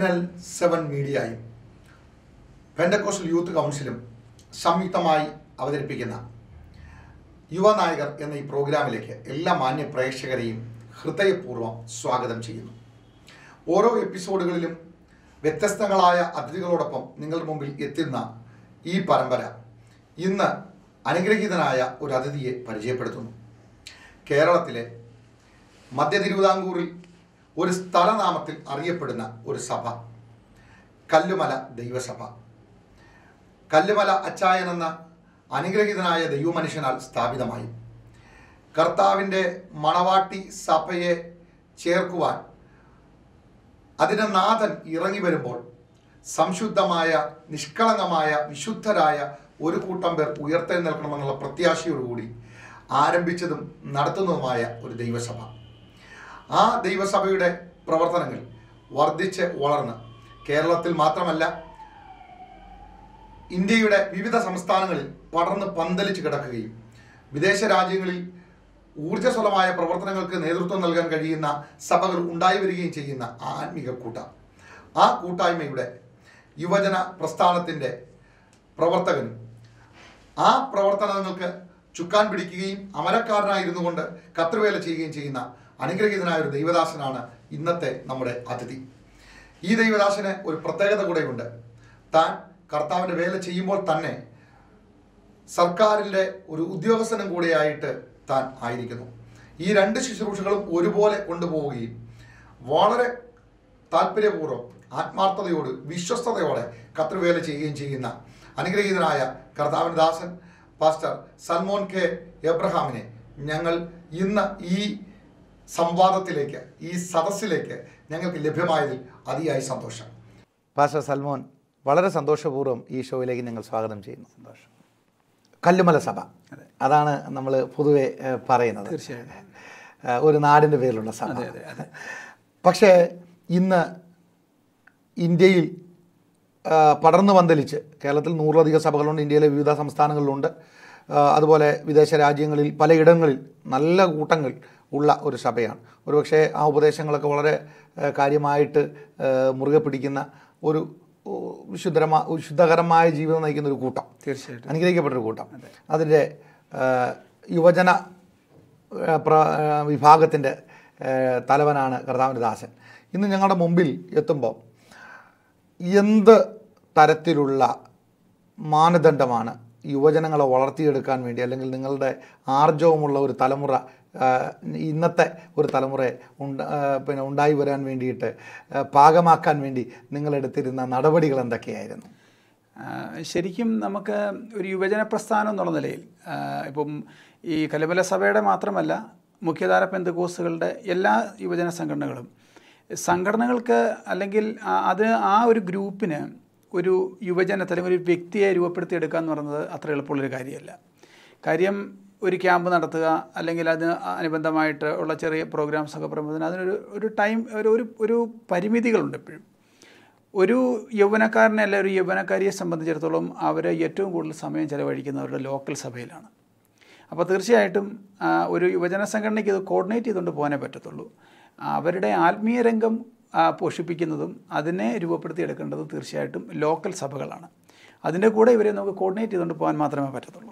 Channel seven മീഡിയയും Pentecostal youth കൗൺസിലും സംയുക്തമായി അവതരിപ്പിക്കുന്ന യുവനായകർ എന്ന ഈ പ്രോഗ്രാമിലേക്ക് എല്ലാ മാന്യ പ്രേക്ഷകരെയും ഹൃദയപൂർവ്വം സ്വാഗതം ചെയ്യുന്നു ഓരോ എപ്പിസോഡുകളിലും വ്യത്യസ്തങ്ങളായ അതിഥികളോടൊപ്പം നിങ്ങളുടെ മുമ്പിൽ എത്തുന്ന ഈ പരമ്പര ഇന്ന് അനുഗ്രഹീതനായ ഒരു അതിഥിയെ പരിചയപ്പെടുത്തുന്നു കേരളത്തിലെ മധ്യ തിരുവിതാംകൂറിൽ ഒരു സ്ഥലനാമത്തിൽ അറിയപ്പെടുന്ന ഒരു സഭ കല്ലുമല ദൈവസഭ കല്ലുമല അച്ചായൻ എന്ന അനുഗ്രഹീതനായ ദൈവമനുഷ്യനാൽ സ്ഥാപിതമായി കർത്താവിൻ്റെ മണവാട്ടി സഭയെ ചേർക്കുവാൻ അതിന് നാഥൻ ഇറങ്ങി വരുമ്പോൾ സംശുദ്ധമായ നിഷ്കളങ്കമായ വിശുദ്ധരായ ഒരു കൂട്ടം പേർ ഉയർത്തെഴുന്നേൽക്കണമെന്നുള്ള പ്രത്യാശയോടുകൂടി ആരംഭിച്ചതും നടത്തുന്നതുമായ ഒരു ദൈവസഭ ആ ദൈവസഭയുടെ പ്രവർത്തനങ്ങൾ വർദ്ധിച്ച് വളർന്ന് കേരളത്തിൽ മാത്രമല്ല ഇന്ത്യയുടെ വിവിധ സംസ്ഥാനങ്ങളിൽ പടർന്ന് പന്തലിച്ച് കിടക്കുകയും വിദേശ രാജ്യങ്ങളിൽ ഊർജ്ജസ്വലമായ പ്രവർത്തനങ്ങൾക്ക് നേതൃത്വം നൽകാൻ കഴിയുന്ന സഭകൾ ഉണ്ടായി വരികയും ചെയ്യുന്ന ആ ആത്മീക കൂട്ടം ആ കൂട്ടായ്മയുടെ യുവജന പ്രസ്ഥാനത്തിൻ്റെ പ്രവർത്തകനും ആ പ്രവർത്തനങ്ങൾക്ക് ചുക്കാൻ പിടിക്കുകയും അമരക്കാരനായിരുന്നു കൊണ്ട് കത്രിവേല ചെയ്യുകയും ചെയ്യുന്ന അനുഗ്രഹീതനായ ഒരു ദൈവദാസനാണ് ഇന്നത്തെ നമ്മുടെ അതിഥി ഈ ദൈവദാസന് ഒരു പ്രത്യേകത കൂടെയുണ്ട് താൻ കർത്താവിൻ്റെ വേല ചെയ്യുമ്പോൾ തന്നെ സർക്കാരിൻ്റെ ഒരു ഉദ്യോഗസ്ഥനും കൂടെയായിട്ട് താൻ ആയിരിക്കുന്നു ഈ രണ്ട് ശുശ്രൂഷകളും ഒരുപോലെ കൊണ്ടുപോവുകയും വളരെ താല്പര്യപൂർവ്വം ആത്മാർത്ഥതയോട് വിശ്വസ്തയോടെ കത്രിവേല ചെയ്യുകയും ചെയ്യുന്ന അനുഗ്രഹീതനായ കർത്താവിൻ്റെ ദാസൻ പാസ്റ്റർ സൽമോൻ കെ എബ്രഹാമിനെ ഞങ്ങൾ ഇന്ന് ഈ സംവാദത്തിലേക്ക് ഈ സദസ്സിലേക്ക് ഞങ്ങൾക്ക് ലഭ്യമായതിൽ അതിയായി സന്തോഷം പാസ്റ്റർ സൽമോൻ വളരെ സന്തോഷപൂർവ്വം ഈ ഷോയിലേക്ക് ഞങ്ങൾ സ്വാഗതം ചെയ്യുന്നു സന്തോഷം കല്ലുമല സഭ അതാണ് നമ്മൾ പൊതുവെ ഏഹ്, പറയുന്നത് തീർച്ചയായും ഏഹ്, ഒരു നാടിൻ്റെ പേരിലുള്ള സഭ പക്ഷേ ഇന്ന് ഇന്ത്യയിൽ ആ, പടർന്നു പന്തലിച്ച് കേരളത്തിൽ നൂറിലധികം സഭകളുണ്ട് ഇന്ത്യയിലെ വിവിധ സംസ്ഥാനങ്ങളിലുണ്ട് ആ, അതുപോലെ വിദേശ രാജ്യങ്ങളിൽ പലയിടങ്ങളിൽ നല്ല കൂട്ടങ്ങൾ ഉള്ള ഒരു സഭയാണ് ഒരുപക്ഷെ ആ ഉപദേശങ്ങളൊക്കെ വളരെ ആ, കാര്യമായിട്ട് ആ, മുറുകെ പിടിക്കുന്ന ഒരു ഓ, വിശുദ്ധരമാ വിശുദ്ധകരമായ ജീവിതം നയിക്കുന്ന ഒരു കൂട്ടം തീർച്ചയായിട്ടും അനുഗ്രഹിക്കപ്പെട്ട ഒരു കൂട്ടം അതിൻ്റെ ആ, യുവജന ആ, പ്ര- ആ, വിഭാഗത്തിൻ്റെ ആ, തലവനാണ് കർത്താവിൻ്റെ ദാസൻ ഇന്ന് ഞങ്ങളുടെ മുമ്പിൽ എത്തുമ്പോൾ എന്ത് തരത്തിലുള്ള മാനദണ്ഡമാണ് യുവജനങ്ങളെ വളർത്തിയെടുക്കാൻ വേണ്ടി അല്ലെങ്കിൽ നിങ്ങളുടെ ആർജവമുള്ള ഒരു തലമുറ ആ, ഇന്നത്തെ ഒരു തലമുറയെ ഉണ്ട ആ, പിന്നെ ഉണ്ടായി വരാൻ വേണ്ടിയിട്ട് ആ, പാകമാക്കാൻ വേണ്ടി നിങ്ങളെടുത്തിരുന്ന നടപടികൾ എന്തൊക്കെയായിരുന്നു ആ, ശരിക്കും നമുക്ക് ഒരു യുവജന പ്രസ്ഥാനം എന്നുള്ള നിലയിൽ ആ, ഇപ്പം ഈ കലബല സഭയുടെ മാത്രമല്ല മുഖ്യധാര പെന്തകോസുകളുടെ എല്ലാ യുവജന സംഘടനകളും സംഘടനകൾക്ക് അല്ലെങ്കിൽ ആ- അത് ആ ഒരു ഗ്രൂപ്പിന് ഒരു യുവജനത്തെ അല്ലെങ്കിൽ ഒരു വ്യക്തിയെ രൂപപ്പെടുത്തിയെടുക്കുക എന്ന് പറയുന്നത് അത്ര എളുപ്പമുള്ളൊരു കാര്യമല്ല കാര്യം ഒരു ക്യാമ്പ് നടത്തുക അല്ലെങ്കിൽ അതിന് അനുബന്ധമായിട്ട് ഉള്ള ചെറിയ പ്രോഗ്രാംസ് ഒക്കെ പറയുമ്പോൾ അതിനൊരു ഒരു ടൈം ഒരു ഒരു ഒരു പരിമിതികളുണ്ട് എപ്പോഴും ഒരു യൗവനക്കാരനെ അല്ല ഒരു യൗവനക്കാരിയെ സംബന്ധിച്ചിടത്തോളം അവർ ഏറ്റവും കൂടുതൽ സമയം ചെലവഴിക്കുന്നത് അവരുടെ ലോക്കൽ സഭയിലാണ് അപ്പോൾ തീർച്ചയായിട്ടും ആ, ഒരു യുവജന സംഘടനയ്ക്ക് ഇത് കോർഡിനേറ്റ് ചെയ്തുകൊണ്ട് പോകാനേ പറ്റത്തുള്ളൂ അവരുടെ ആത്മീയ രംഗം ആ, പോഷിപ്പിക്കുന്നതും അതിനെ രൂപപ്പെടുത്തിയെടുക്കേണ്ടതും തീർച്ചയായിട്ടും ലോക്കൽ സഭകളാണ് അതിൻ്റെ കൂടെ ഇവരെ നമുക്ക് കോർഡിനേറ്റ് ചെയ്തുകൊണ്ട് പോകാൻ മാത്രമേ പറ്റത്തുള്ളൂ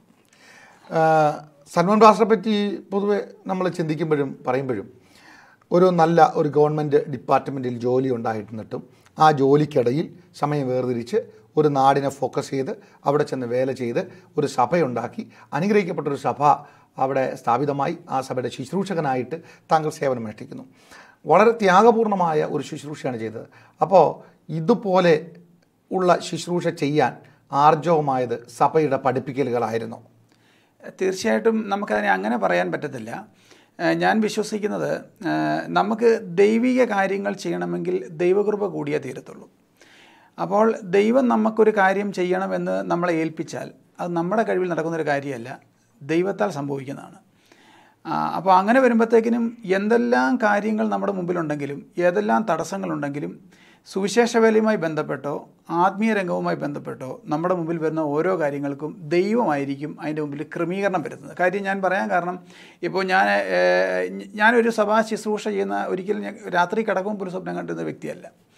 ആഹ് സൽമാൻ ബാസിനെ പറ്റി പൊതുവെ നമ്മൾ ചിന്തിക്കുമ്പോഴും പറയുമ്പോഴും ഒരു നല്ല ഒരു ഗവൺമെൻറ് ഡിപ്പാർട്ട്മെൻറ്റിൽ ജോലി ഉണ്ടായിരുന്നിട്ടും ആ ജോലിക്കിടയിൽ സമയം വേർതിരിച്ച് ഒരു നാടിനെ ഫോക്കസ് ചെയ്ത് അവിടെ ചെന്ന് വേല ചെയ്ത് ഒരു സഭയുണ്ടാക്കി അനുഗ്രഹിക്കപ്പെട്ട ഒരു സഭ അവിടെ സ്ഥാപിതമായി ആ സഭയുടെ ശുശ്രൂഷകനായിട്ട് താങ്കൾ സേവനം അനുഷ്ഠിക്കുന്നു വളരെ ത്യാഗപൂർണമായ ഒരു ശുശ്രൂഷയാണ് ചെയ്തത് അപ്പോൾ ഇതുപോലെ ഉള്ള ശുശ്രൂഷ ചെയ്യാൻ ആർജവമായത് സഭയുടെ പഠിപ്പിക്കലുകളായിരുന്നു തീർച്ചയായിട്ടും നമുക്കതിനെ അങ്ങനെ പറയാൻ പറ്റത്തില്ല ഏഹ് ഞാൻ വിശ്വസിക്കുന്നത് ഏഹ് നമുക്ക് ദൈവിക കാര്യങ്ങൾ ചെയ്യണമെങ്കിൽ ദൈവകൃപ കൂടിയേ തീരത്തുള്ളൂ അപ്പോൾ ദൈവം നമുക്കൊരു കാര്യം ചെയ്യണമെന്ന് നമ്മളെ ഏൽപ്പിച്ചാൽ അത് നമ്മുടെ കഴിവിൽ നടക്കുന്നൊരു കാര്യമല്ല ദൈവത്താൽ സംഭവിക്കുന്നതാണ് ആ, അപ്പോൾ അങ്ങനെ വരുമ്പോഴത്തേക്കിനും എന്തെല്ലാം കാര്യങ്ങൾ നമ്മുടെ മുമ്പിലുണ്ടെങ്കിലും ഏതെല്ലാം തടസ്സങ്ങളുണ്ടെങ്കിലും സുവിശേഷ വേലയുമായി ബന്ധപ്പെട്ടോ ആത്മീയ രംഗവുമായി ബന്ധപ്പെട്ടോ നമ്മുടെ മുമ്പിൽ വരുന്ന ഓരോ കാര്യങ്ങൾക്കും ദൈവമായിരിക്കും അതിൻ്റെ മുമ്പിൽ ക്രമീകരണം വരുന്നത് കാര്യം ഞാൻ പറയാൻ കാരണം ഇപ്പോൾ ഞാൻ ഏഹ്, ഞാനൊരു സഭാ ശുശ്രൂഷ ചെയ്യുന്ന ഒരിക്കലും ഞാൻ രാത്രി കിടക്കുമ്പോൾ ഒരു സ്വപ്നം കണ്ടുന്ന വ്യക്തിയല്ല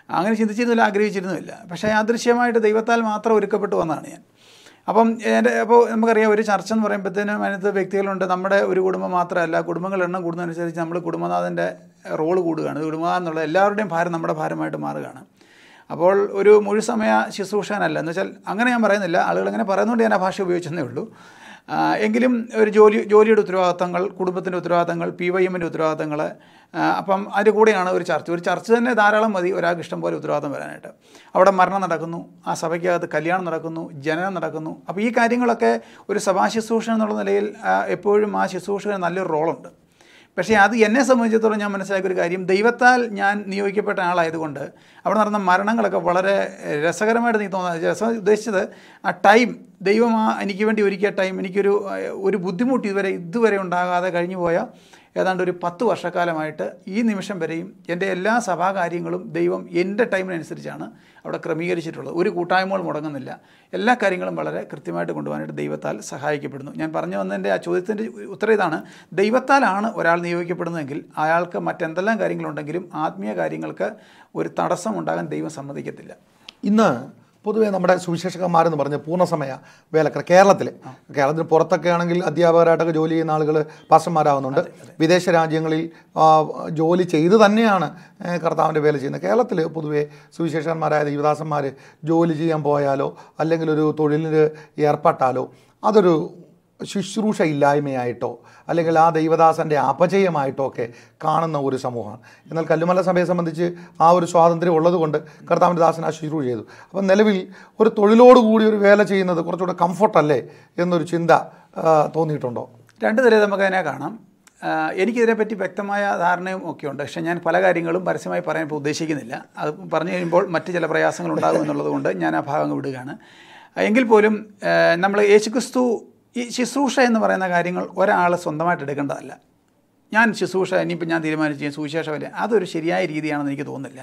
അങ്ങനെ ചിന്തിച്ചിരുന്നില്ല ആഗ്രഹിച്ചിരുന്നുമില്ല പക്ഷേ അദൃശ്യമായിട്ട് ദൈവത്താൽ മാത്രം ഒരുക്കപ്പെട്ടു വന്നതാണ് ഞാൻ അപ്പം എൻ്റെ അപ്പോൾ നമുക്കറിയാം ഒരു ചർച്ച എന്ന് പറയുമ്പോഴത്തേനും അതിനകത്ത് വ്യക്തികളുണ്ട് നമ്മുടെ ഒരു കുടുംബം മാത്രമല്ല കുടുംബങ്ങൾ എണ്ണം കൂടുന്നതനുസരിച്ച് നമ്മൾ കുടുംബനാഥൻ്റെ റോള് കൂടുകയാണ് കുടുംബനാഥൻ എന്നുള്ള എല്ലാവരുടെയും ഭാരം നമ്മുടെ ഭാരമായിട്ട് മാറുകയാണ് അപ്പോൾ ഒരു മുഴുസമയ ശുശ്രൂഷകനല്ല എന്ന് വെച്ചാൽ അങ്ങനെ ഞാൻ പറയുന്നില്ല ആളുകൾ അങ്ങനെ പറയുന്നതുകൊണ്ട് ഞാൻ ആ ഭാഷ ഉപയോഗിച്ചെന്നേ ഉള്ളൂ ആ, എങ്കിലും ഒരു ജോലി ജോലിയുടെ ഉത്തരവാദിത്തങ്ങൾ കുടുംബത്തിൻ്റെ ഉത്തരവാദിത്തങ്ങൾ പി വൈ എമ്മിൻ്റെ ഉത്തരവാദിത്തങ്ങൾ ആ, അപ്പം അതിൻ്റെ കൂടെയാണ് ഒരു ചർച്ച ഒരു ചർച്ച തന്നെ ധാരാളം മതി ഒരാൾക്ക് ഇഷ്ടം പോലെ ഉത്തരവാദിത്തം വരാനായിട്ട് അവിടെ മരണം നടക്കുന്നു ആ സഭയ്ക്കകത്ത് കല്യാണം നടക്കുന്നു ജനനം നടക്കുന്നു അപ്പോൾ ഈ കാര്യങ്ങളൊക്കെ ഒരു സഭാ ശുശ്രൂഷ എന്നുള്ള നിലയിൽ ആ, എപ്പോഴും ആ ശുശ്രൂഷകന് നല്ലൊരു റോളുണ്ട് പക്ഷേ അത് എന്നെ സംബന്ധിച്ചിടത്തോളം ഞാൻ മനസ്സിലാക്കിയ ഒരു കാര്യം ദൈവത്താൽ ഞാൻ നിയോഗിക്കപ്പെട്ട ആളായതുകൊണ്ട് അവിടെ നടന്ന മരണങ്ങളൊക്കെ വളരെ രസകരമായിട്ട് എനിക്ക് തോന്നുന്നത് രസം ഉദ്ദേശിച്ചത് ആ ടൈം ദൈവം ആ എനിക്ക് വേണ്ടി ഒരുക്കിയ ടൈം എനിക്കൊരു ഏഹ്, ഒരു ബുദ്ധിമുട്ട് ഇതുവരെ ഇതുവരെ ഉണ്ടാകാതെ കഴിഞ്ഞു പോയ ഏതാണ്ട് ഒരു പത്ത് വർഷക്കാലമായിട്ട് ഈ നിമിഷം വരെയും എൻ്റെ എല്ലാ സഭാകാര്യങ്ങളും ദൈവം എൻ്റെ ടൈമിനനുസരിച്ചാണ് അവിടെ ക്രമീകരിച്ചിട്ടുള്ളത് ഒരു കൂട്ടായ്മകൾ മുടങ്ങുന്നില്ല എല്ലാ കാര്യങ്ങളും വളരെ കൃത്യമായിട്ട് കൊണ്ടുപോകാനായിട്ട് ദൈവത്താൽ സഹായിക്കപ്പെടുന്നു ഞാൻ പറഞ്ഞു വന്നതിൻ്റെ ആ ചോദ്യത്തിൻ്റെ ഉത്തരം ഇതാണ് ദൈവത്താലാണ് ഒരാൾ നിയോഗിക്കപ്പെടുന്നതെങ്കിൽ അയാൾക്ക് മറ്റെന്തെല്ലാം കാര്യങ്ങളുണ്ടെങ്കിലും ആത്മീയ കാര്യങ്ങൾക്ക് ഒരു തടസ്സം ഉണ്ടാകാൻ ദൈവം സമ്മതിക്കത്തില്ല ഇന്ന് പൊതുവേ നമ്മുടെ സുവിശേഷകന്മാരെന്ന് പറഞ്ഞ പൂർണ്ണസമയ വേലക്കാർ കേരളത്തിൽ കേരളത്തിന് പുറത്തൊക്കെ ആണെങ്കിൽ അധ്യാപകരായിട്ടൊക്കെ ജോലി ചെയ്യുന്ന ആളുകൾ പാസ്റ്റർമാരാവുന്നുണ്ട് വിദേശ രാജ്യങ്ങളിൽ ആ, ജോലി ചെയ്ത് തന്നെയാണ് ഏ, കർത്താവിൻ്റെ വേല ചെയ്യുന്നത് കേരളത്തിൽ പൊതുവേ സുവിശേഷകന്മാരായ ദൈവദാസന്മാർ ജോലി ചെയ്യാൻ പോയാലോ അല്ലെങ്കിൽ ഒരു തൊഴിലിന് ഏർപ്പെട്ടാലോ അതൊരു ശുശ്രൂഷ ഇല്ലായ്മയായിട്ടോ അല്ലെങ്കിൽ ആ ദൈവദാസൻ്റെ അപജയമായിട്ടോ ഒക്കെ കാണുന്ന ഒരു സമൂഹമാണ് എന്നാൽ കല്ലുമല സഭയെ സംബന്ധിച്ച് ആ ഒരു സ്വാതന്ത്ര്യം ഉള്ളതുകൊണ്ട് കർത്താവിൻ്റെ ദാസൻ ആ ശുശ്രൂഷ ചെയ്തു അപ്പം നിലവിൽ ഒരു തൊഴിലോടുകൂടി ഒരു വേല ചെയ്യുന്നത് കുറച്ചുകൂടെ കംഫർട്ടല്ലേ എന്നൊരു ചിന്ത ആ, തോന്നിയിട്ടുണ്ടോ രണ്ട് നിലയിൽ നമുക്കതിനെ കാണാം ആ, എനിക്കിതിനെപ്പറ്റി വ്യക്തമായ ധാരണയും ഒക്കെ ഉണ്ട് പക്ഷേ ഞാൻ പല കാര്യങ്ങളും പരസ്യമായി പറയാൻ ഇപ്പോൾ ഉദ്ദേശിക്കുന്നില്ല അത് പറഞ്ഞു കഴിയുമ്പോൾ മറ്റ് ചില പ്രയാസങ്ങൾ ഉണ്ടാകും എന്നുള്ളത് കൊണ്ട് ഞാൻ ആ ഭാഗം വിടുകയാണ് എങ്കിൽ പോലും നമ്മൾ യേശുക്രിസ്തു ഈ ശുശ്രൂഷ എന്ന് പറയുന്ന കാര്യങ്ങൾ ഒരാൾ സ്വന്തമായിട്ട് എടുക്കേണ്ടതല്ല ഞാൻ ശുശ്രൂഷ ഇനിയിപ്പോൾ ഞാൻ തീരുമാനിച്ചു ഞാൻ സുവിശേഷമല്ല അതൊരു ശരിയായ രീതിയാണെന്ന് എനിക്ക് തോന്നുന്നില്ല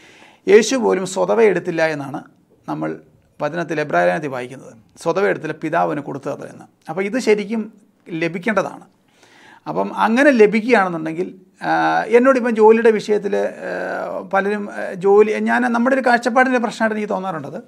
യേശു പോലും സ്വതവ എടുത്തില്ല എന്നാണ് നമ്മൾ വചനത്തിൽ എബ്രാഹിനത്തിൽ വായിക്കുന്നത് സ്വതവ എടുത്തില്ല പിതാവിന് കൊടുത്തത് എന്ന് അപ്പോൾ ഇത് ശരിക്കും ലഭിക്കേണ്ടതാണ് അപ്പം അങ്ങനെ ലഭിക്കുകയാണെന്നുണ്ടെങ്കിൽ ആ, എന്നോടിപ്പം ജോലിയുടെ വിഷയത്തിൽ പലരും ആ, ജോലി ഞാൻ നമ്മുടെ ഒരു കാഴ്ചപ്പാടിൻ്റെ പ്രശ്നമായിട്ട് എനിക്ക് തോന്നാറുണ്ടത്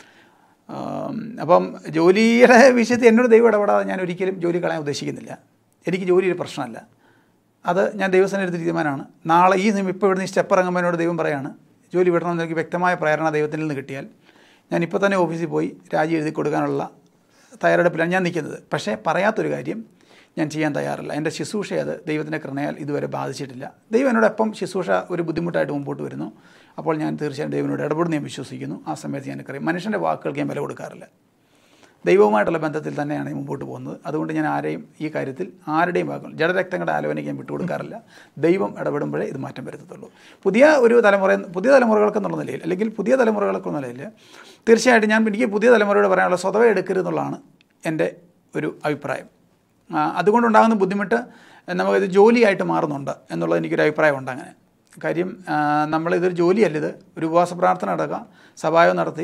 ആം, അപ്പം ജോലിയുടെ വിഷയത്തിൽ എന്നോട് ദൈവം ഇടപെടാതെ ഞാൻ ഒരിക്കലും ജോലി കളയാൻ ഉദ്ദേശിക്കുന്നില്ല എനിക്ക് ജോലി ഒരു പ്രശ്നമല്ല അത് ഞാൻ ദൈവസ്ഥനെ എടുത്ത തീരുമാനമാണ് നാളെ ഈ നിമിഷം ഇപ്പോൾ ഇവിടുന്ന് ഈ സ്റ്റെപ്പ് ഇറങ്ങുമ്പോൾ എന്നോട് ദൈവം പറയാണ് ജോലി വിടണമെന്ന് എനിക്ക് വ്യക്തമായ പ്രേരണ ദൈവത്തിൽ നിന്ന് കിട്ടിയാൽ ഞാൻ ഇപ്പോൾ തന്നെ ഓഫീസിൽ പോയി രാജി എഴുതി കൊടുക്കാനുള്ള തയ്യാറെടുപ്പിലാണ് ഞാൻ നിൽക്കുന്നത് പക്ഷേ പറയാത്തൊരു കാര്യം ഞാൻ ചെയ്യാൻ തയ്യാറല്ല എൻ്റെ ശുശ്രൂഷ അത് ദൈവത്തിൻ്റെ കൃണയാൽ ഇതുവരെ ബാധിച്ചിട്ടില്ല ദൈവം എന്നോടൊപ്പം ശുശ്രൂഷ ഒരു ബുദ്ധിമുട്ടായിട്ട് മുമ്പോട്ട് വരുന്നു അപ്പോൾ ഞാൻ തീർച്ചയായും ദൈവനോട് ഇടപെടുന്ന ഞാൻ വിശ്വസിക്കുന്നു ആ സമയത്ത് ഞാൻ കറിയും മനുഷ്യൻ്റെ വാക്കുകൾക്ക് ഞാൻ വില കൊടുക്കാറില്ല ദൈവവുമായിട്ടുള്ള ബന്ധത്തിൽ തന്നെയാണ് ഞാൻ മുമ്പോട്ട് പോകുന്നത് അതുകൊണ്ട് ഞാൻ ആരെയും ഈ കാര്യത്തിൽ ആരുടെയും വാക്കുകൾ ജഡരക്തങ്ങളുടെ ആലോചനയ്ക്ക് ഞാൻ വിട്ടുകൊടുക്കാറില്ല ദൈവം ഇടപെടുമ്പോഴേ ഇത് മാറ്റം വരുത്തത്തുള്ളൂ പുതിയ ഒരു തലമുറ പുതിയ തലമുറകൾക്ക് എന്നുള്ള നിലയിൽ അല്ലെങ്കിൽ പുതിയ തലമുറകൾക്ക് എന്നുള്ള നിലയിൽ തീർച്ചയായിട്ടും ഞാൻ എനിക്ക് പുതിയ തലമുറയോട് പറയാനുള്ള സ്വതവേ എടുക്കരുതെന്നുള്ളതാണ് എൻ്റെ ഒരു അഭിപ്രായം ആ, അതുകൊണ്ടുണ്ടാകുന്ന ബുദ്ധിമുട്ട് നമുക്കിത് ജോലിയായിട്ട് മാറുന്നുണ്ട് എന്നുള്ളത് എനിക്കൊരു അഭിപ്രായമുണ്ട് അങ്ങനെ കാര്യം ആ, നമ്മളിതൊരു ജോലിയല്ല ഇത് ഒരു ഉപവാസ പ്രാർത്ഥന നടക്കുക സഭായം നടത്തി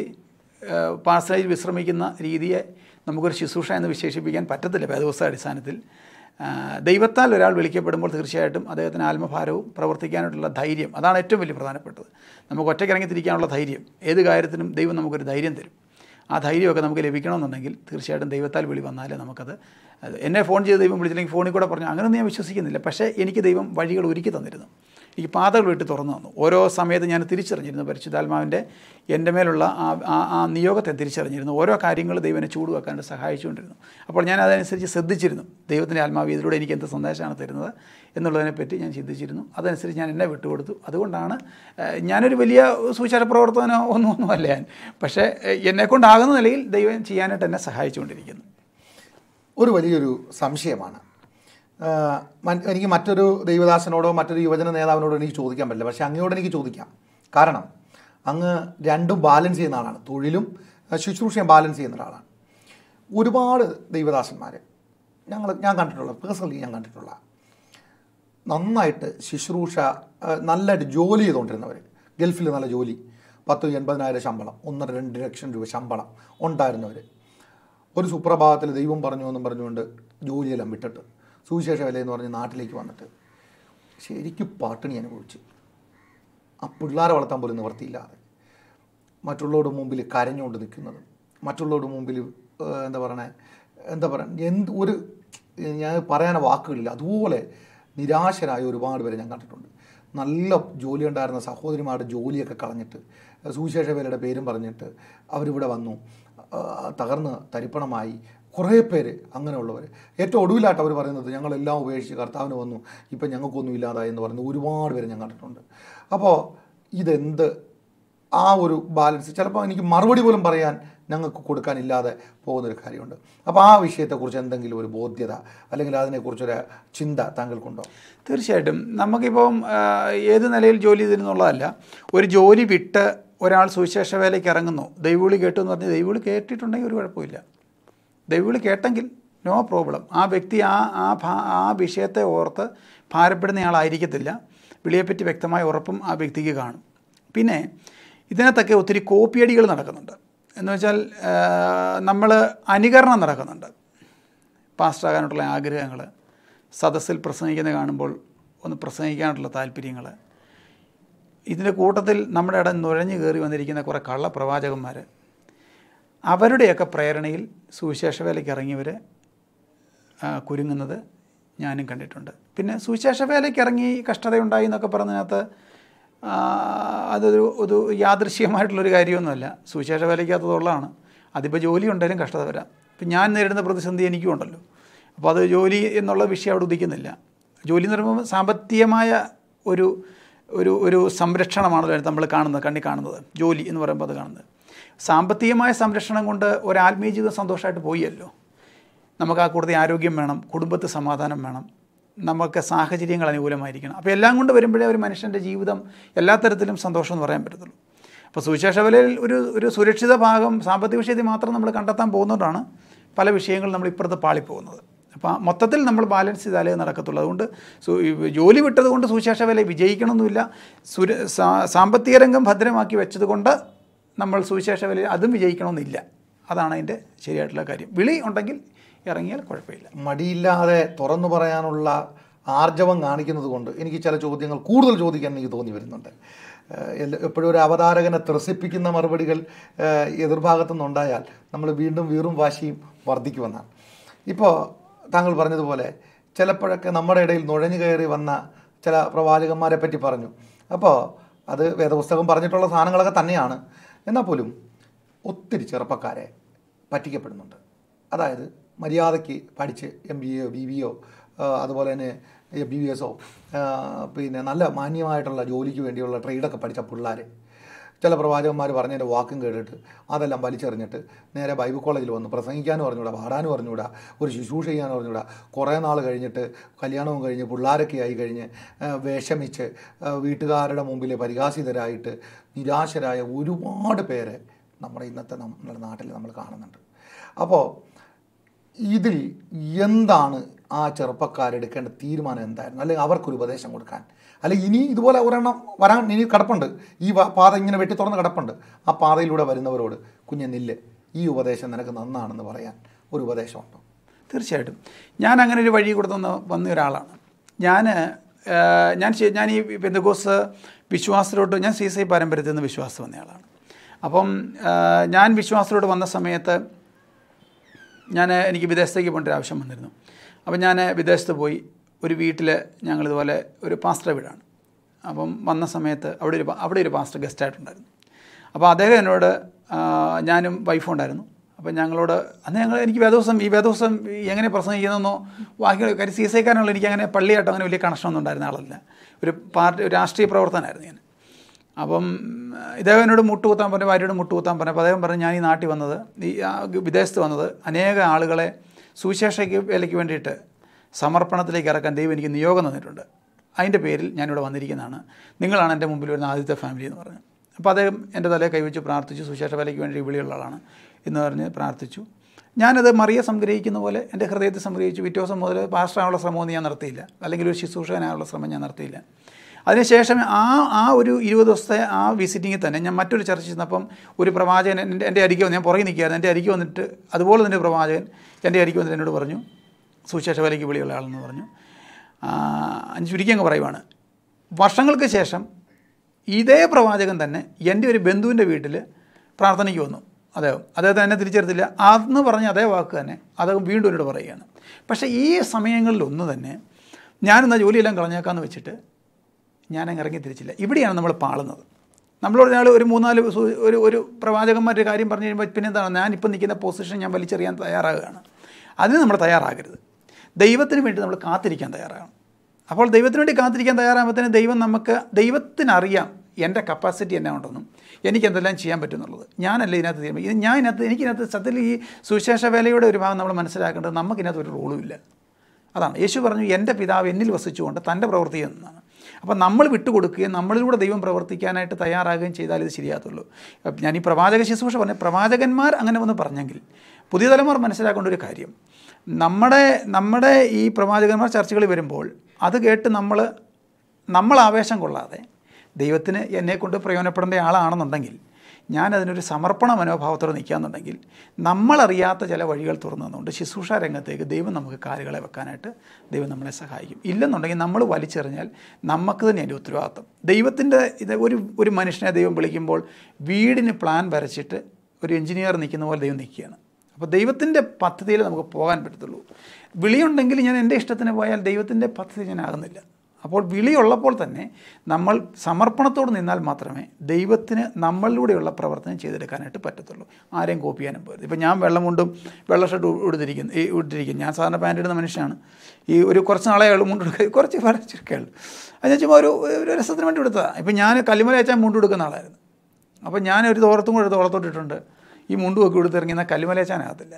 പാർസലയിൽ വിശ്രമിക്കുന്ന രീതിയെ നമുക്കൊരു ശുശ്രൂഷ എന്ന് വിശേഷിപ്പിക്കാൻ പറ്റത്തില്ല വേദവസ്ഥ അടിസ്ഥാനത്തിൽ ആ, ദൈവത്താൽ ഒരാൾ വിളിക്കപ്പെടുമ്പോൾ തീർച്ചയായിട്ടും അദ്ദേഹത്തിന് ആത്മഭാരവും പ്രവർത്തിക്കാനായിട്ടുള്ള ധൈര്യം അതാണ് ഏറ്റവും വലിയ പ്രധാനപ്പെട്ടത് നമുക്ക് ഒറ്റയ്ക്ക് ഇറങ്ങിത്തിരിക്കാനുള്ള ധൈര്യം ഏത് കാര്യത്തിനും ദൈവം നമുക്കൊരു ധൈര്യം തരും ആ ധൈര്യമൊക്കെ നമുക്ക് ലഭിക്കണമെന്നുണ്ടെങ്കിൽ തീർച്ചയായിട്ടും ദൈവത്താൽ വിളി വന്നാലേ നമുക്കത് അത് എന്നെ ഫോൺ ചെയ്ത് ദൈവം വിളിച്ചില്ലെങ്കിൽ ഫോണിൽ കൂടെ പറഞ്ഞു അങ്ങനെയൊന്നും ഞാൻ വിശ്വസിക്കുന്നില്ല പക്ഷേ എനിക്ക് ദൈവം വഴികൾ ഒരുക്കി തന്നിരുന്നു എനിക്ക് പാതകൾ വിട്ട് തുറന്നു തന്നു ഓരോ സമയത്ത് ഞാൻ തിരിച്ചറിഞ്ഞിരുന്നു പരിശുദ്ധാത്മാവിൻ്റെ എൻ്റെ മേലുള്ള ആ ആ- ആ നിയോഗത്തെ തിരിച്ചറിഞ്ഞിരുന്നു ഓരോ കാര്യങ്ങൾ ദൈവനെ ചൂടുവെക്കാനായിട്ട് സഹായിച്ചുകൊണ്ടിരുന്നു അപ്പോൾ ഞാൻ അതനുസരിച്ച് ശ്രദ്ധിച്ചിരുന്നു ദൈവത്തിൻ്റെ ആത്മാവ് ഇതിലൂടെ എനിക്ക് എന്ത് സന്ദേശമാണ് തരുന്നത് എന്നുള്ളതിനെപ്പറ്റി ഞാൻ ചിന്തിച്ചിരുന്നു അതനുസരിച്ച് ഞാൻ എന്നെ വിട്ടുകൊടുത്തു അതുകൊണ്ടാണ് ഏഹ്, ഞാനൊരു വലിയ സുവിശേഷ പ്രവർത്തനോ ഒന്നും ഒന്നുമല്ല ഞാൻ പക്ഷേ ഏഹ്, എന്നെക്കൊണ്ടാകുന്ന നിലയിൽ ദൈവം ചെയ്യാനായിട്ട് എന്നെ സഹായിച്ചുകൊണ്ടിരിക്കുന്നു ഒരു വലിയൊരു സംശയമാണ് ആ, മൻ- എനിക്ക് മറ്റൊരു ദൈവദാസനോടോ മറ്റൊരു യുവജന നേതാവിനോടോ എനിക്ക് ചോദിക്കാൻ പറ്റില്ല പക്ഷേ അങ്ങയോട് എനിക്ക് ചോദിക്കാം കാരണം അങ്ങ് രണ്ടും ബാലൻസ് ചെയ്യുന്ന ആളാണ് തൊഴിലും ആ, ശുശ്രൂഷയും ബാലൻസ് ചെയ്യുന്ന ഒരാളാണ് ഒരുപാട് ദൈവദാസന്മാർ ഞങ്ങൾ ഞാൻ കണ്ടിട്ടുള്ള പേഴ്സണലി ഞാൻ കണ്ടിട്ടുള്ള നന്നായിട്ട് ശുശ്രൂഷ ആ, നല്ലതായിട്ട് ജോലി ചെയ്തുകൊണ്ടിരുന്നവർ ഗൾഫിൽ നല്ല ജോലി പത്ത് എൺപതിനായിരം ശമ്പളം ഒന്നര രണ്ട് ലക്ഷം രൂപ ശമ്പളം ഉണ്ടായിരുന്നവർ ഒരു സുപ്രഭാതത്തിൽ ദൈവം പറഞ്ഞു എന്നും പറഞ്ഞുകൊണ്ട് ജോലിയെല്ലാം വിട്ടിട്ട് സുവിശേഷ വില എന്ന് പറഞ്ഞ് നാട്ടിലേക്ക് വന്നിട്ട് ശരിക്കും പാട്ടിണി അനുഭവിച്ചു ആ പിള്ളേരെ വളർത്താൻ പോലും നിവർത്തിയില്ലാതെ മറ്റുള്ളവരുടെ മുമ്പിൽ കരഞ്ഞുകൊണ്ട് നിൽക്കുന്നത് മറ്റുള്ളവരുടെ മുമ്പിൽ ഏഹ്, എന്താ പറയണേ എന്താ പറയുക എന്ത് ഒരു ഞാൻ പറയാൻ വാക്കുകളില്ല അതുപോലെ നിരാശരായ ഒരുപാട് പേരെ ഞാൻ കണ്ടിട്ടുണ്ട് നല്ല ജോലി ഉണ്ടായിരുന്ന സഹോദരിമാരുടെ ജോലിയൊക്കെ കളഞ്ഞിട്ട് സുവിശേഷ പേരുടെ പേരും പറഞ്ഞിട്ട് അവരിവിടെ വന്നു ആ, തകർന്ന് തരിപ്പണമായി കുറേ പേര് അങ്ങനെയുള്ളവർ ഏറ്റവും ഒടുവിലായിട്ട് അവർ പറയുന്നത് ഞങ്ങളെല്ലാം ഉപേക്ഷിച്ച് കർത്താവിന് വന്നു ഇപ്പം ഞങ്ങൾക്കൊന്നും ഇല്ലാതായി എന്ന് പറയുന്ന ഒരുപാട് പേര് ഞാൻ കണ്ടിട്ടുണ്ട് അപ്പോൾ ഇതെന്ത് ആ ഒരു ബാലൻസ് ചിലപ്പോൾ എനിക്ക് മറുപടി പോലും പറയാൻ ഞങ്ങൾക്ക് കൊടുക്കാനില്ലാതെ പോകുന്നൊരു കാര്യമുണ്ട് അപ്പോൾ ആ വിഷയത്തെക്കുറിച്ച് എന്തെങ്കിലും ഒരു ബോധ്യത അല്ലെങ്കിൽ അതിനെക്കുറിച്ചൊരു ചിന്ത താങ്കൾക്കുണ്ടോ തീർച്ചയായിട്ടും നമുക്കിപ്പം ആ, ഏത് നിലയിൽ ജോലി ചെയ്തിരുന്നുള്ളതല്ല ഒരു ജോലി വിട്ട് ഒരാൾ സുവിശേഷ വേലയ്ക്ക് ഇറങ്ങുന്നു ദൈവവിളി കേട്ടു എന്ന് പറഞ്ഞ് ദൈവവിളി കേട്ടിട്ടുണ്ടെങ്കിൽ ഒരു കുഴപ്പമില്ല ദൈവവിളി കേട്ടെങ്കിൽ നോ പ്രോബ്ലം ആ വ്യക്തി ആ ആ ഭാ ആ വിഷയത്തെ ഓർത്ത് ഭാരപ്പെടുന്നയാളായിരിക്കത്തില്ല വിളിയെപ്പറ്റി വ്യക്തമായ ഉറപ്പും ആ വ്യക്തിക്ക് കാണും പിന്നെ ഇതിനകത്തൊക്കെ ഒത്തിരി കോപ്പിയടികൾ നടക്കുന്നുണ്ട് എന്ന് വെച്ചാൽ നമ്മൾ അനുകരണം നടക്കുന്നുണ്ട് പാസ്റ്റാകാനുള്ള ആഗ്രഹങ്ങൾ സദസ്സിൽ പ്രസംഗിക്കുന്നത് കാണുമ്പോൾ ഒന്ന് പ്രസംഗിക്കാനുള്ള താല്പര്യങ്ങൾ ഇതിൻ്റെ കൂട്ടത്തിൽ നമ്മുടെ ഇടം നുഴഞ്ഞു കയറി വന്നിരിക്കുന്ന കുറേ കള്ള പ്രവാചകന്മാർ അവരുടെയൊക്കെ പ്രേരണയിൽ സുവിശേഷ വേലയ്ക്ക് ഇറങ്ങിയവർ ആ, കുരുങ്ങുന്നത് ഞാനും കണ്ടിട്ടുണ്ട് പിന്നെ സുവിശേഷ വേലയ്ക്ക് ഇറങ്ങി കഷ്ടതയുണ്ടായി എന്നൊക്കെ പറഞ്ഞതിനകത്ത് ആ, അതൊരു ഒരു യാദൃശ്യമായിട്ടുള്ളൊരു കാര്യമൊന്നുമല്ല സുവിശേഷ വേലയ്ക്കകത്തതുള്ളതാണ് അതിപ്പോൾ ജോലി ഉണ്ടെങ്കിലും കഷ്ടത വരാം ഇപ്പം ഞാൻ നേരിടുന്ന പ്രതിസന്ധി എനിക്കും ഉണ്ടല്ലോ അപ്പോൾ അത് ജോലി എന്നുള്ള വിഷയം അവിടെ ഉദിക്കുന്നില്ല ജോലി എന്ന് പറയുമ്പോൾ സാമ്പത്തികമായ ഒരു ഒരു ഒരു സംരക്ഷണമാണ് നമ്മൾ കാണുന്നത് കണ്ണി കാണുന്നത് ജോലി എന്ന് പറയുമ്പോൾ അത് കാണുന്നത് സാമ്പത്തികമായ സംരക്ഷണം കൊണ്ട് ഒരു ആത്മീയ ജീവിതം സന്തോഷമായിട്ട് പോയല്ലോ നമുക്ക് ആ കൂടുതൽ ആരോഗ്യം വേണം കുടുംബത്തിൽ സമാധാനം വേണം നമുക്ക് സാഹചര്യങ്ങൾ അനുകൂലമായിരിക്കണം അപ്പോൾ എല്ലാം കൊണ്ട് വരുമ്പോഴേ ഒരു മനുഷ്യൻ്റെ ജീവിതം എല്ലാ തരത്തിലും സന്തോഷം എന്ന് പറയാൻ പറ്റത്തുള്ളൂ അപ്പോൾ സുവിശേഷ വിലയിൽ ഒരു ഒരു സുരക്ഷിത ഭാഗം സാമ്പത്തിക വിഷയത്തിൽ മാത്രം നമ്മൾ കണ്ടെത്താൻ പോകുന്നതുകൊണ്ടാണ് പല വിഷയങ്ങളും നമ്മൾ ഇപ്പുറത്ത് പാളിപ്പോകുന്നത് അപ്പോൾ ആ മൊത്തത്തിൽ നമ്മൾ ബാലൻസ് ചെയ്താലേ നടക്കത്തുള്ളൂ അതുകൊണ്ട് സു- ഈ ജോലി വിട്ടത് കൊണ്ട് സുവിശേഷ വില വിജയിക്കണമെന്നില്ല സുര സാ- സാമ്പത്തിക രംഗം ഭദ്രമാക്കി വെച്ചതുകൊണ്ട് നമ്മൾ സുവിശേഷ വില അതും വിജയിക്കണമെന്നില്ല അതാണ് അതിൻ്റെ ശരിയായിട്ടുള്ള കാര്യം വിളി ഉണ്ടെങ്കിൽ ഇറങ്ങിയാൽ കുഴപ്പമില്ല മടിയില്ലാതെ തുറന്നു പറയാനുള്ള ആർജവം കാണിക്കുന്നത് കൊണ്ട് എനിക്ക് ചില ചോദ്യങ്ങൾ കൂടുതൽ ചോദിക്കാൻ എനിക്ക് തോന്നി വരുന്നുണ്ട് ഏഹ് എല്ല- എപ്പോഴും ഒരു അവതാരകനെ ത്രസിപ്പിക്കുന്ന മറുപടികൾ ഏഹ് എതിർഭാഗത്തു നിന്നുണ്ടായാൽ നമ്മൾ വീണ്ടും വീറും വാശിയും വർദ്ധിക്കുമെന്നാണ് ഇപ്പോൾ താങ്കൾ പറഞ്ഞതുപോലെ ചിലപ്പോഴൊക്കെ നമ്മുടെ ഇടയിൽ നുഴഞ്ഞു കയറി വന്ന ചില പ്രവാചകന്മാരെ പറ്റി പറഞ്ഞു അപ്പോൾ അത് വേദപുസ്തകം പറഞ്ഞിട്ടുള്ള സാധനങ്ങളൊക്കെ തന്നെയാണ് എന്നാൽ പോലും ഒത്തിരി ചെറുപ്പക്കാരെ പറ്റിക്കപ്പെടുന്നുണ്ട് അതായത് മര്യാദയ്ക്ക് പഠിച്ച് എം ബി എയോ ബി ബി ഒ അതുപോലെ തന്നെ ബി ബി എസോ പിന്നെ നല്ല മാന്യമായിട്ടുള്ള ജോലിക്ക് വേണ്ടിയുള്ള ട്രേഡൊക്കെ പഠിച്ച പിള്ളേർ ചില പ്രവാചകന്മാർ പറഞ്ഞതിൻ്റെ വാക്കും കേട്ടിട്ട് അതെല്ലാം വലിച്ചെറിഞ്ഞിട്ട് നേരെ ബൈബിൾ കോളേജിൽ വന്ന് പ്രസംഗിക്കാനും അറിഞ്ഞൂടാ പാടാനും അറിഞ്ഞൂടാ ഒരു ശുശ്രൂഷ ചെയ്യാനും അറിഞ്ഞൂടാ കുറേ നാൾ കഴിഞ്ഞിട്ട് കല്യാണവും കഴിഞ്ഞ് പിള്ളേരൊക്കെ ആയി കഴിഞ്ഞ് ആ, വിഷമിച്ച് ആ, വീട്ടുകാരുടെ മുമ്പിൽ പരിഹാസിതരായിട്ട് നിരാശരായ ഒരുപാട് പേരെ നമ്മുടെ ഇന്നത്തെ നമ്മുടെ നാട്ടിൽ നമ്മൾ കാണുന്നുണ്ട് അപ്പോൾ ഇതിൽ എന്താണ് ആ ചെറുപ്പക്കാരെടുക്കേണ്ട തീരുമാനം എന്തായിരുന്നു അല്ലെങ്കിൽ അവർക്കൊരു ഉപദേശം കൊടുക്കാൻ അല്ലെങ്കിൽ ഇനി ഇതുപോലെ ഒരെണ്ണം വരാൻ ഇനി കിടപ്പുണ്ട് ഈ വ- പാത ഇങ്ങനെ വെട്ടി തുറന്ന് കിടപ്പുണ്ട് ആ പാതയിലൂടെ വരുന്നവരോട് കുഞ്ഞെ നില്ല് ഈ ഉപദേശം നിനക്ക് നന്നാണെന്ന് പറയാൻ ഒരു ഉപദേശമുണ്ടോ തീർച്ചയായിട്ടും ഞാൻ അങ്ങനെ ഒരു വഴി കൊടുത്തുന്ന വന്ന ഒരാളാണ് ഞാൻ ഞാൻ ശ- ഞാൻ ഈ പെന്തകോസ് വിശ്വാസത്തിലോട്ട് ഞാൻ സി സി പാരമ്പര്യത്തിൽ നിന്ന് വിശ്വാസം വന്നയാളാണ് അപ്പം ആ, ഞാൻ വിശ്വാസത്തിലോട്ട് വന്ന സമയത്ത് ഞാൻ എനിക്ക് വിദേശത്തേക്ക് പോകേണ്ട ഒരു ആവശ്യം വന്നിരുന്നു അപ്പം ഞാൻ വിദേശത്ത് പോയി ഒരു വീട്ടിൽ ഞങ്ങളിതുപോലെ ഒരു പാസ്റ്റർ വീടാണ് അപ്പം വന്ന സമയത്ത് അവിടെ ഒരു പാ- അവിടെ ഒരു പാസ്റ്റർ ഗസ്റ്റായിട്ടുണ്ടായിരുന്നു അപ്പോൾ അദ്ദേഹം എന്നോട് ആ, ഞാനും വൈഫും ഉണ്ടായിരുന്നു അപ്പം ഞങ്ങളോട് അന്ന് ഞങ്ങൾ എനിക്ക് വേദോസം ഈ വേദോസം എങ്ങനെ പ്രസംഗിക്കുന്നതെന്നോ ബാക്കി കാര്യം സി എസ് ഐക്കാരനുള്ള എനിക്ക് അങ്ങനെ പള്ളിയായിട്ടോ അങ്ങനെ വലിയ കണക്ഷനൊന്നും ഉണ്ടായിരുന്ന ആളല്ല ഒരു പാർട്ടി ഒരു രാഷ്ട്രീയ പ്രവർത്തനമായിരുന്നു ഞാൻ അപ്പം ഇദ്ദേഹം എന്നോട് മുട്ടുകുത്താൻ പറഞ്ഞു ഭാര്യയോട് മുട്ടുകുത്താൻ പറഞ്ഞു അപ്പോൾ അദ്ദേഹം പറഞ്ഞു ഞാൻ ഈ നാട്ടിൽ വന്നത് ഈ ആ, വിദേശത്ത് വന്നത് അനേക ആളുകളെ സുവിശേഷയ്ക്ക് വേലയ്ക്ക് വേണ്ടിയിട്ട് സമർപ്പണത്തിലേക്ക് ഇറക്കാൻ ദൈവം എനിക്ക് നിയോഗം തന്നിട്ടുണ്ട് അതിൻ്റെ പേരിൽ ഞാനിവിടെ വന്നിരിക്കുന്നതാണ് നിങ്ങളാണ് എൻ്റെ മുമ്പിൽ വരുന്ന ആദ്യത്തെ ഫാമിലി എന്ന് പറഞ്ഞു അപ്പോൾ അദ്ദേഹം എൻ്റെ തലയെ കൈവച്ച് പ്രാർത്ഥിച്ചു സുവിശേഷ വേലയ്ക്ക് വേണ്ടി വിളിയുള്ള ആളാണ് എന്ന് പറഞ്ഞ് പ്രാർത്ഥിച്ചു ഞാനത് മറിയെ സംഗ്രഹിക്കുന്ന പോലെ എൻ്റെ ഹൃദയത്തെ സംഗ്രഹിച്ചു പിറ്റേ ദിവസം മുതൽ പാസ്റ്ററാനുള്ള ശ്രമമൊന്നും ഞാൻ നടത്തിയില്ല അല്ലെങ്കിൽ ഒരു ശുശ്രൂഷകനായുള്ള ശ്രമം ഞാൻ നടത്തിയില്ല അതിനുശേഷം ആ ആ ഒരു ഇരുപത് ദിവസത്തെ ആ വിസിറ്റിങ്ങിൽ തന്നെ ഞാൻ മറ്റൊരു ചർച്ച ചെന്നപ്പം ഒരു പ്രവാചകൻ എൻ്റെ എൻ്റെ അരികെ വന്ന് ഞാൻ പുറകെ നിൽക്കുകയായിരുന്നു എൻ്റെ അരികെ വന്നിട്ട് അതുപോലെ തന്നെ ഒരു പ്രവാചകൻ എൻ്റെ അരികെ വന്നിട്ട് എന്നോട് പറഞ്ഞു സുവിശേഷ വേലയ്ക്ക് വിളിയുള്ള ആളെന്ന് പറഞ്ഞു ആ, ചുരുക്കി അങ്ങ് പറയുവാണ് വർഷങ്ങൾക്ക് ശേഷം ഇതേ പ്രവാചകൻ തന്നെ എൻ്റെ ഒരു ബന്ധുവിൻ്റെ വീട്ടിൽ പ്രാർത്ഥനയ്ക്ക് വന്നു അദ്ദേഹം അദ്ദേഹത്തെ എന്നെ തിരിച്ചെടുത്തില്ല അന്ന് പറഞ്ഞ അതേ വാക്ക് തന്നെ അദ്ദേഹം വീണ്ടും എന്നോട് പറയുകയാണ് പക്ഷേ ഈ സമയങ്ങളിലൊന്നും തന്നെ ഞാനെന്നാ ജോലിയെല്ലാം കളഞ്ഞേക്കാമെന്ന് വെച്ചിട്ട് ഞാനങ്ങ് ഇറങ്ങി തിരിച്ചില്ല ഇവിടെയാണ് നമ്മൾ പാളുന്നത് നമ്മളോട് ഒരാൾ ഒരു മൂന്നാല് സു- ഒരു ഒരു പ്രവാചകന്മാരുടെ കാര്യം പറഞ്ഞു കഴിയുമ്പോൾ പിന്നെ എന്താണ് ഞാനിപ്പോൾ നിൽക്കുന്ന പൊസിഷൻ ഞാൻ വലിച്ചെറിയാൻ തയ്യാറാകുകയാണ് അതിന് നമ്മൾ തയ്യാറാകരുത് ദൈവത്തിന് വേണ്ടി നമ്മൾ കാത്തിരിക്കാൻ തയ്യാറാകണം അപ്പോൾ ദൈവത്തിന് വേണ്ടി കാത്തിരിക്കാൻ തയ്യാറാകുമ്പോഴത്തേന് ദൈവം നമുക്ക് ദൈവത്തിനറിയാം എൻ്റെ കപ്പാസിറ്റി എന്നാ ഉണ്ടെന്നും എനിക്ക് എന്തെല്ലാം ചെയ്യാൻ പറ്റും എന്നുള്ളത് ഞാനല്ല ഇതിനകത്ത് തീരുമാനം ഇത് ഞാൻ ഇതിനകത്ത് എനിക്കിതിനകത്ത് സത്യത്തിൽ ഈ സുവിശേഷ വേലയുടെ ഒരു ഭാഗം നമ്മൾ മനസ്സിലാക്കേണ്ടത് നമുക്കിതിനകത്ത് ഒരു റോളും ഇല്ല അതാണ് യേശു പറഞ്ഞു എൻ്റെ പിതാവ് എന്നിൽ വസിച്ചുകൊണ്ട് തൻ്റെ പ്രവൃത്തി എന്നാണ് അപ്പോൾ നമ്മൾ വിട്ടുകൊടുക്കുകയും നമ്മളിലൂടെ ദൈവം പ്രവർത്തിക്കാനായിട്ട് തയ്യാറാകുകയും ചെയ്താൽ ഇത് ശരിയാകത്തുള്ളൂ അപ്പം ഞാൻ ഈ പ്രവാചക ശുശ്രൂഷ പറഞ്ഞ പ്രവാചകന്മാർ അങ്ങനെ ഒന്ന് പറഞ്ഞെങ്കിൽ പുതിയ തലമുറ മനസ്സിലാക്കേണ്ട ഒരു കാര്യം നമ്മുടെ നമ്മുടെ ഈ പ്രവാചകന്മാർ ചർച്ചകളിൽ വരുമ്പോൾ അത് കേട്ട് നമ്മൾ നമ്മൾ ആവേശം കൊള്ളാതെ ദൈവത്തിന് എന്നെക്കൊണ്ട് പ്രയോജനപ്പെടേണ്ട ആളാണെന്നുണ്ടെങ്കിൽ ഞാൻ അതിനൊരു സമർപ്പണ മനോഭാവത്തോടെ നിൽക്കാന്നുണ്ടെങ്കിൽ നമ്മളറിയാത്ത ചില വഴികൾ തുറന്നു തന്നുകൊണ്ട് ശുശ്രൂഷ രംഗത്തേക്ക് ദൈവം നമുക്ക് കാലുകളെ വെക്കാനായിട്ട് ദൈവം നമ്മളെ സഹായിക്കും ഇല്ലെന്നുണ്ടെങ്കിൽ നമ്മൾ വലിച്ചെറിഞ്ഞാൽ നമുക്ക് തന്നെ അതിൻ്റെ ഉത്തരവാദിത്വം ദൈവത്തിൻ്റെ ഇത് ഒരു ഒരു മനുഷ്യനെ ദൈവം വിളിക്കുമ്പോൾ വീടിന് പ്ലാൻ വരച്ചിട്ട് ഒരു എഞ്ചിനീയർ നിൽക്കുന്ന പോലെ ദൈവം നിൽക്കുകയാണ് അപ്പോൾ ദൈവത്തിൻ്റെ പദ്ധതിയിൽ നമുക്ക് പോകാൻ പറ്റത്തുള്ളൂ വിളിയുണ്ടെങ്കിൽ ഞാൻ എൻ്റെ ഇഷ്ടത്തിന് പോയാൽ ദൈവത്തിൻ്റെ പദ്ധതി ഞാൻ ആകുന്നില്ല അപ്പോൾ വിളിയുള്ളപ്പോൾ തന്നെ നമ്മൾ സമർപ്പണത്തോട് നിന്നാൽ മാത്രമേ ദൈവത്തിന് നമ്മളിലൂടെയുള്ള പ്രവർത്തനം ചെയ്തെടുക്കാനായിട്ട് പറ്റത്തുള്ളൂ ആരെയും കോപ്പി ചെയ്യാനും പോകരുത് ഇപ്പം ഞാൻ വെള്ളം കൊണ്ടും വെള്ള ഷർട്ട് ഉടുത്തിരിക്കുന്നു ഈ ഉടുത്തിരിക്കുന്നു ഞാൻ സാധാരണ പാൻ്റ് ഇടുന്ന മനുഷ്യനാണ് ഈ ഒരു കുറച്ച് നാളെ ഉള്ളൂ മുണ്ടെടുക്കുക കുറച്ച് വരച്ചൊക്കെ ഉള്ളൂ അത് ഞാൻ ചുമ്മാ ഒരു ഒരു രസത്തിന് വേണ്ടി എടുത്തതാണ് ഇപ്പം ഞാൻ കല്ലുമല വെച്ചാൽ മുണ്ട് കൊടുക്കുന്ന ആളായിരുന്നു അപ്പോൾ ഞാൻ ഒരു തോളത്തും കൂടെ തോളത്തോട്ട് ഇട്ടിട്ടുണ്ട് ഈ മുണ്ടുമൊക്കെ എടുത്ത് ഇറങ്ങി എന്നാൽ കല്ലുമലേച്ചാനാകത്തില്ല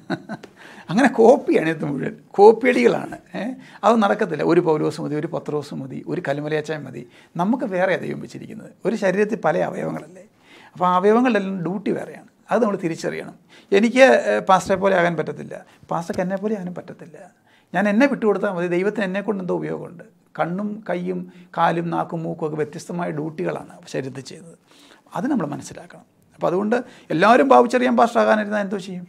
അങ്ങനെ കോപ്പിയാണ് ഇത് മുഴുവൻ കോപ്പിയടികളാണ് ഏ? അത് നടക്കത്തില്ല ഒരു പൗരോസ് മതി ഒരു പത്രോസ് മതി ഒരു കല്ലുമലയാച്ചാൻ മതി നമുക്ക് വേറെ ദൈവം വെച്ചിരിക്കുന്നത് ഒരു ശരീരത്തിൽ പല അവയവങ്ങളല്ലേ അപ്പോൾ ആ അവയവങ്ങളിലെല്ലാം ഡ്യൂട്ടി വേറെയാണ് അത് നമ്മൾ തിരിച്ചറിയണം എനിക്ക് ഏഹ്, പാസ്റ്ററെ പോലെ ആകാൻ പറ്റത്തില്ല പാസ്റ്റർക്ക് എന്നെ പോലെ ആകാനും പറ്റത്തില്ല ഞാൻ എന്നെ വിട്ടുകൊടുത്താൽ മതി ദൈവത്തിന് എന്നെ കൊണ്ട് എന്തോ ഉപയോഗമുണ്ട് കണ്ണും കൈയും കാലും നാക്കും മൂക്കും ഒക്കെ വ്യത്യസ്തമായ ഡ്യൂട്ടികളാണ് ശരീരത്തിൽ ചെയ്യുന്നത് അത് നമ്മൾ മനസ്സിലാക്കണം അപ്പോൾ അതുകൊണ്ട് എല്ലാവരും ഭാവിച്ചറിയാൻ പാസ്റ്റാകാനിരുന്നാൽ എന്തോ ചെയ്യും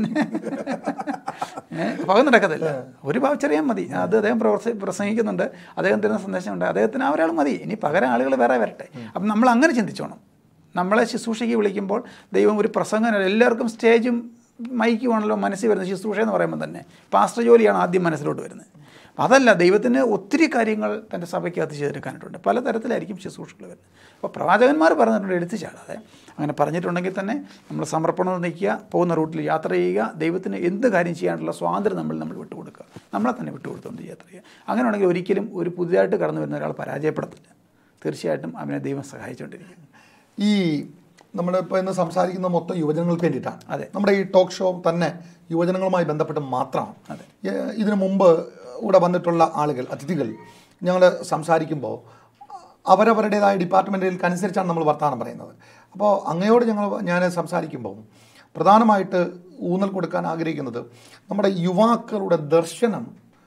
ഏഹ് അപ്പോൾ അത് നടക്കത്തില്ല ഒരു ഭാവിച്ചറിയാൻ മതി അത് അദ്ദേഹം പ്രവർത്തി പ്രസംഗിക്കുന്നുണ്ട് അദ്ദേഹം തരുന്ന സന്ദേശമുണ്ട് അദ്ദേഹത്തിന് ആ ഒരാൾ മതി ഇനി പകരം ആളുകൾ വേറെ വരട്ടെ അപ്പം നമ്മൾ അങ്ങനെ ചിന്തിച്ചോണം നമ്മളെ ശുശ്രൂഷയ്ക്ക് വിളിക്കുമ്പോൾ ദൈവം ഒരു പ്രസംഗം എല്ലാവർക്കും സ്റ്റേജും മൈക്കുമാണല്ലോ മനസ്സിൽ വരുന്നത് ശുശ്രൂഷ എന്ന് പറയുമ്പോൾ തന്നെ പാസ്റ്റർ ജോലിയാണ് ആദ്യം മനസ്സിലോട്ട് വരുന്നത് അപ്പം അതല്ല ദൈവത്തിന് ഒത്തിരി കാര്യങ്ങൾ തൻ്റെ സഭയ്ക്കകത്ത് ചെയ്തെടുക്കാനായിട്ടുണ്ട് പലതരത്തിലായിരിക്കും ശുശ്രൂഷകൾ വരുന്നത് അപ്പോൾ പ്രവാചകന്മാർ പറഞ്ഞിട്ടുണ്ട് എടുത്തു ചാടാതെ അങ്ങനെ പറഞ്ഞിട്ടുണ്ടെങ്കിൽ തന്നെ നമ്മൾ സമർപ്പണം നിൽക്കുക പോകുന്ന റൂട്ടിൽ യാത്ര ചെയ്യുക ദൈവത്തിന് എന്ത് കാര്യം ചെയ്യാനുള്ള സ്വാതന്ത്ര്യം നമ്മൾ നമ്മൾ വിട്ടുകൊടുക്കുക നമ്മളെ തന്നെ വിട്ടുകൊടുത്തുകൊണ്ട് യാത്ര ചെയ്യുക അങ്ങനെ ഉണ്ടെങ്കിൽ ഒരിക്കലും ഒരു പുതിയതായിട്ട് കടന്നു വരുന്ന ഒരാൾ പരാജയപ്പെടത്തില്ല തീർച്ചയായിട്ടും അവനെ ദൈവം സഹായിച്ചുകൊണ്ടിരിക്കും ഈ നമ്മളിപ്പോൾ ഇന്ന് സംസാരിക്കുന്ന മൊത്തം യുവജനങ്ങൾക്ക് വേണ്ടിയിട്ടാണ് അതെ. നമ്മുടെ ഈ ടോക്ക് ഷോ തന്നെ യുവജനങ്ങളുമായി ബന്ധപ്പെട്ട് മാത്രമാണ് അതെ. ഏ- ഇതിനു മുമ്പ് ഇവിടെ വന്നിട്ടുള്ള ആളുകൾ അതിഥികൾ ഞങ്ങൾ സംസാരിക്കുമ്പോൾ അവരവരുടേതായ ഡിപ്പാർട്ട്മെൻറ്റുകൾക്ക് അനുസരിച്ചാണ് നമ്മൾ വർത്തമാനം പറയുന്നത് അപ്പോൾ അങ്ങയോട് ഞങ്ങൾ ഞാൻ സംസാരിക്കുമ്പോൾ പ്രധാനമായിട്ട് ഊന്നൽ കൊടുക്കാൻ ആഗ്രഹിക്കുന്നത് നമ്മുടെ യുവാക്കളുടെ ദർശനം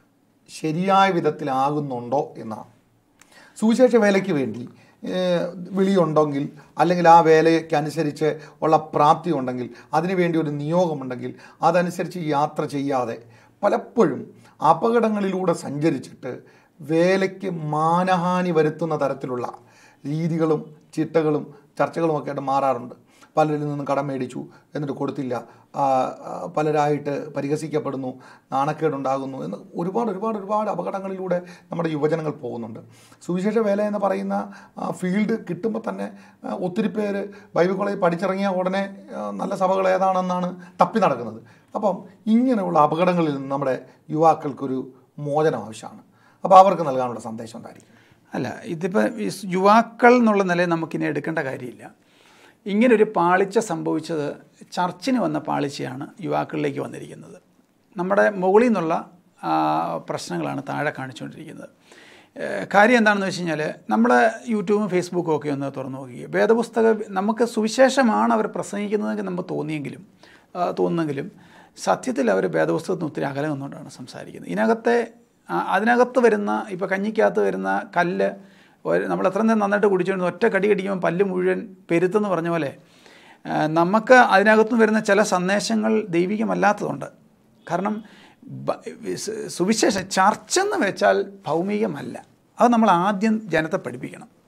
ശരിയായ വിധത്തിലാകുന്നുണ്ടോ എന്നാണ് സുവിശേഷ വേലയ്ക്ക് വേണ്ടി ഏഹ്, വിളിയുണ്ടെങ്കിൽ അല്ലെങ്കിൽ ആ വേലയ്ക്കനുസരിച്ച് ഉള്ള പ്രാപ്തി ഉണ്ടെങ്കിൽ അതിനുവേണ്ടി ഒരു നിയോഗമുണ്ടെങ്കിൽ അതനുസരിച്ച് യാത്ര ചെയ്യാതെ പലപ്പോഴും അപകടങ്ങളിലൂടെ സഞ്ചരിച്ചിട്ട് വേലയ്ക്ക് മാനഹാനി വരുത്തുന്ന തരത്തിലുള്ള രീതികളും ചിട്ടകളും ചർച്ചകളും ഒക്കെ ആയിട്ട് മാറാറുണ്ട് പലരിൽ നിന്നും കടം മേടിച്ചു എന്നിട്ട് കൊടുത്തില്ല ആ, ആ, പലരായിട്ട് പരിഹസിക്കപ്പെടുന്നു നാണക്കേടുണ്ടാകുന്നു എന്ന് ഒരുപാട് ഒരുപാട് ഒരുപാട് അപകടങ്ങളിലൂടെ നമ്മുടെ യുവജനങ്ങൾ പോകുന്നുണ്ട് സുവിശേഷ വേല എന്ന് പറയുന്ന ആ, ഫീൽഡ് കിട്ടുമ്പോൾ തന്നെ ആ, ഒത്തിരി പേര് ബൈബിൾ കോളേജ് പഠിച്ചിറങ്ങിയ ഉടനെ ആ, നല്ല സഭകൾ ഏതാണെന്നാണ് തപ്പി നടക്കുന്നത് അപ്പം ഇങ്ങനെയുള്ള അപകടങ്ങളിൽ നിന്ന് നമ്മുടെ യുവാക്കൾക്കൊരു മോചനം ആവശ്യമാണ് അപ്പോൾ അവർക്ക് നൽകാനുള്ള സന്ദേശം എന്തായിരിക്കും അല്ല ഇതിപ്പോൾ ഈ യുവാക്കൾ എന്നുള്ള നിലയിൽ നമുക്കിനി എടുക്കേണ്ട കാര്യമില്ല ഇങ്ങനൊരു പാളിച്ച സംഭവിച്ചത് ചർച്ചിന് വന്ന പാളിച്ചയാണ് യുവാക്കളിലേക്ക് വന്നിരിക്കുന്നത് നമ്മുടെ മുകളിൽ നിന്നുള്ള ആ, പ്രശ്നങ്ങളാണ് താഴെ കാണിച്ചുകൊണ്ടിരിക്കുന്നത് ഏഹ് കാര്യം എന്താണെന്ന് വെച്ച് കഴിഞ്ഞാൽ നമ്മുടെ യൂട്യൂബും ഫേസ്ബുക്കും ഒക്കെ ഒന്ന് തുറന്നു നോക്കി വേദപുസ്തക നമുക്ക് സുവിശേഷമാണ് അവർ പ്രസംഗിക്കുന്നതെങ്കിൽ നമുക്ക് തോന്നിയെങ്കിലും ആ, തോന്നുന്നെങ്കിലും സത്യത്തിൽ അവർ വേദപുസ്തകത്തിന് ഒത്തിരി അകലെ നിന്നുകൊണ്ടാണ് സംസാരിക്കുന്നത് ഇതിനകത്തെ ആ, അതിനകത്ത് വരുന്ന ഇപ്പോൾ കഞ്ഞിക്കകത്ത് വരുന്ന കല്ല് ഒരു- നമ്മൾ എത്ര നേരം നന്നായിട്ട് കുടിച്ചുകൊണ്ട് ഒറ്റ കടി കടിക്കുമ്പോൾ പല്ല് മുഴുവൻ പെരുത്തെന്ന് പറഞ്ഞ പോലെ ആ, നമുക്ക് അതിനകത്തുനിന്ന് വരുന്ന ചില സന്ദേശങ്ങൾ ദൈവികമല്ലാത്തതുണ്ട് കാരണം ബ- സു- സുവിശേഷം ചർച്ച എന്ന് വെച്ചാൽ ഭൗമികമല്ല അത് നമ്മൾ ആദ്യം ജനത്തെ പഠിപ്പിക്കണം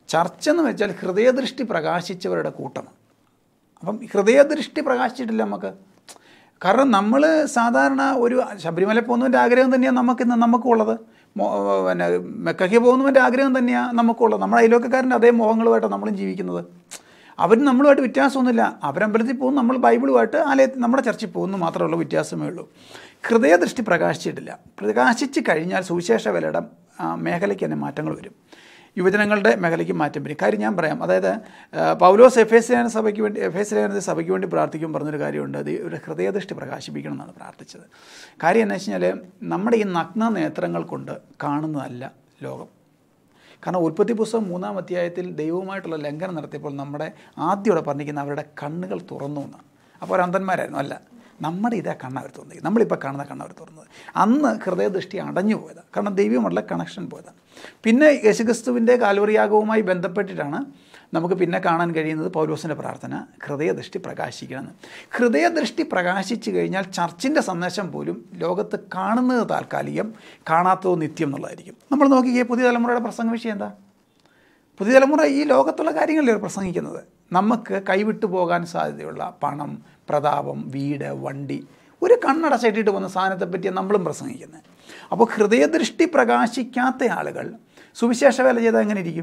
ചർച്ച എന്ന് വെച്ചാൽ ഹൃദയദൃഷ്ടി പ്രകാശിച്ചവരുടെ കൂട്ടമാണ് അപ്പം ഹൃദയദൃഷ്ടി പ്രകാശിച്ചിട്ടില്ല നമുക്ക് കാരണം നമ്മൾ സാധാരണ ഒരു ശബരിമല പോകുന്നതിൻ്റെ ആഗ്രഹം തന്നെയാണ് നമുക്കിന്ന് നമുക്കുള്ളത് മോ- പിന്നെ മെക്കയ്ക്ക് പോകുന്നതിൻ്റെ ആഗ്രഹം തന്നെയാണ് നമുക്കുള്ളത് നമ്മുടെ അയൽവക്കക്കാരൻ്റെ അതേ മോഹങ്ങളുമായിട്ടാണ് നമ്മളും ജീവിക്കുന്നത് അവരും നമ്മളുമായിട്ട് വ്യത്യാസമൊന്നുമില്ല അവരമ്പലത്തിൽ പോകും നമ്മൾ ബൈബിളുമായിട്ട് ആലയത്തിൽ നമ്മുടെ ചർച്ചിൽ പോകുന്നു മാത്രമുള്ള വ്യത്യാസമേ ഉള്ളൂ ഹൃദയദൃഷ്ടി പ്രകാശിച്ചിട്ടില്ല പ്രകാശിച്ച് കഴിഞ്ഞാൽ സുവിശേഷ വിലയുടെ ആ, മേഖലയ്ക്ക് തന്നെ മാറ്റങ്ങൾ വരും യുവജനങ്ങളുടെ മേഖലയ്ക്ക് മാറ്റം വരും കാര്യം ഞാൻ പറയാം അതായത് ആ, പൗലോസ് എഫ് എസ് ലേഖന സഭയ്ക്ക് വേണ്ടി എഫ് എസ് ലേഖനത്തെ സഭയ്ക്ക് വേണ്ടി പ്രാർത്ഥിക്കും പറഞ്ഞൊരു കാര്യമുണ്ട് അത് ഒരു ഹൃദയദൃഷ്ടി പ്രകാശിപ്പിക്കണം എന്നാണ് പ്രാർത്ഥിച്ചത് കാര്യം എന്താ വെച്ച് കഴിഞ്ഞാൽ നമ്മുടെ ഈ നഗ്ന നേത്രങ്ങൾ കൊണ്ട് കാണുന്നതല്ല ലോകം കാരണം ഉൽപ്പത്തി പുസ്തകം മൂന്നാം അധ്യായത്തിൽ ദൈവവുമായിട്ടുള്ള ലംഘനം നടത്തിയപ്പോൾ നമ്മുടെ ആദ്യമോടെ പറഞ്ഞിരിക്കുന്ന അവരുടെ കണ്ണുകൾ തുറന്നു എന്നാണ് അപ്പോൾ അവർ അന്ധന്മാരായിരുന്നു അല്ല നമ്മുടെ ഇതേ കണ്ണ അവർ തുറന്നത് നമ്മളിപ്പോൾ കാണുന്ന കണ്ണ അവർ തുറന്നത് അന്ന് ഹൃദയദൃഷ്ടി അടഞ്ഞു പോയതാണ് കാരണം ദൈവമുള്ള കണക്ഷൻ പോയതാണ് പിന്നെ യേശുക്രിസ്തുവിൻ്റെ കാൽവറിയാഗവുമായി ബന്ധപ്പെട്ടിട്ടാണ് നമുക്ക് പിന്നെ കാണാൻ കഴിയുന്നത് പൗലോസിൻ്റെ പ്രാർത്ഥന ഹൃദയദൃഷ്ടി പ്രകാശിക്കണമെന്ന് ഹൃദയദൃഷ്ടി പ്രകാശിച്ചു കഴിഞ്ഞാൽ ചർച്ചിൻ്റെ സന്ദേശം പോലും ലോകത്ത് കാണുന്നത് താൽക്കാലികം കാണാത്തതോ നിത്യം എന്നുള്ളതായിരിക്കും നമ്മൾ നോക്കിക്കേ പുതിയ തലമുറയുടെ പ്രസംഗ വിഷയം എന്താ പുതിയ തലമുറ ഈ ലോകത്തുള്ള കാര്യങ്ങളല്ലേ അവർ പ്രസംഗിക്കുന്നത് നമുക്ക് കൈവിട്ടു പോകാൻ സാധ്യതയുള്ള പണം പ്രതാപം വീട് വണ്ടി ഒരു കണ്ണടച്ചിട്ടിട്ട് വന്ന സാധനത്തെ പറ്റിയാണ് നമ്മളും പ്രസംഗിക്കുന്നത് അപ്പോൾ ഹൃദയദൃഷ്ടി പ്രകാശിക്കാത്ത ആളുകൾ സുവിശേഷ വേല ചെയ്താൽ എങ്ങനെ ഇരിക്കും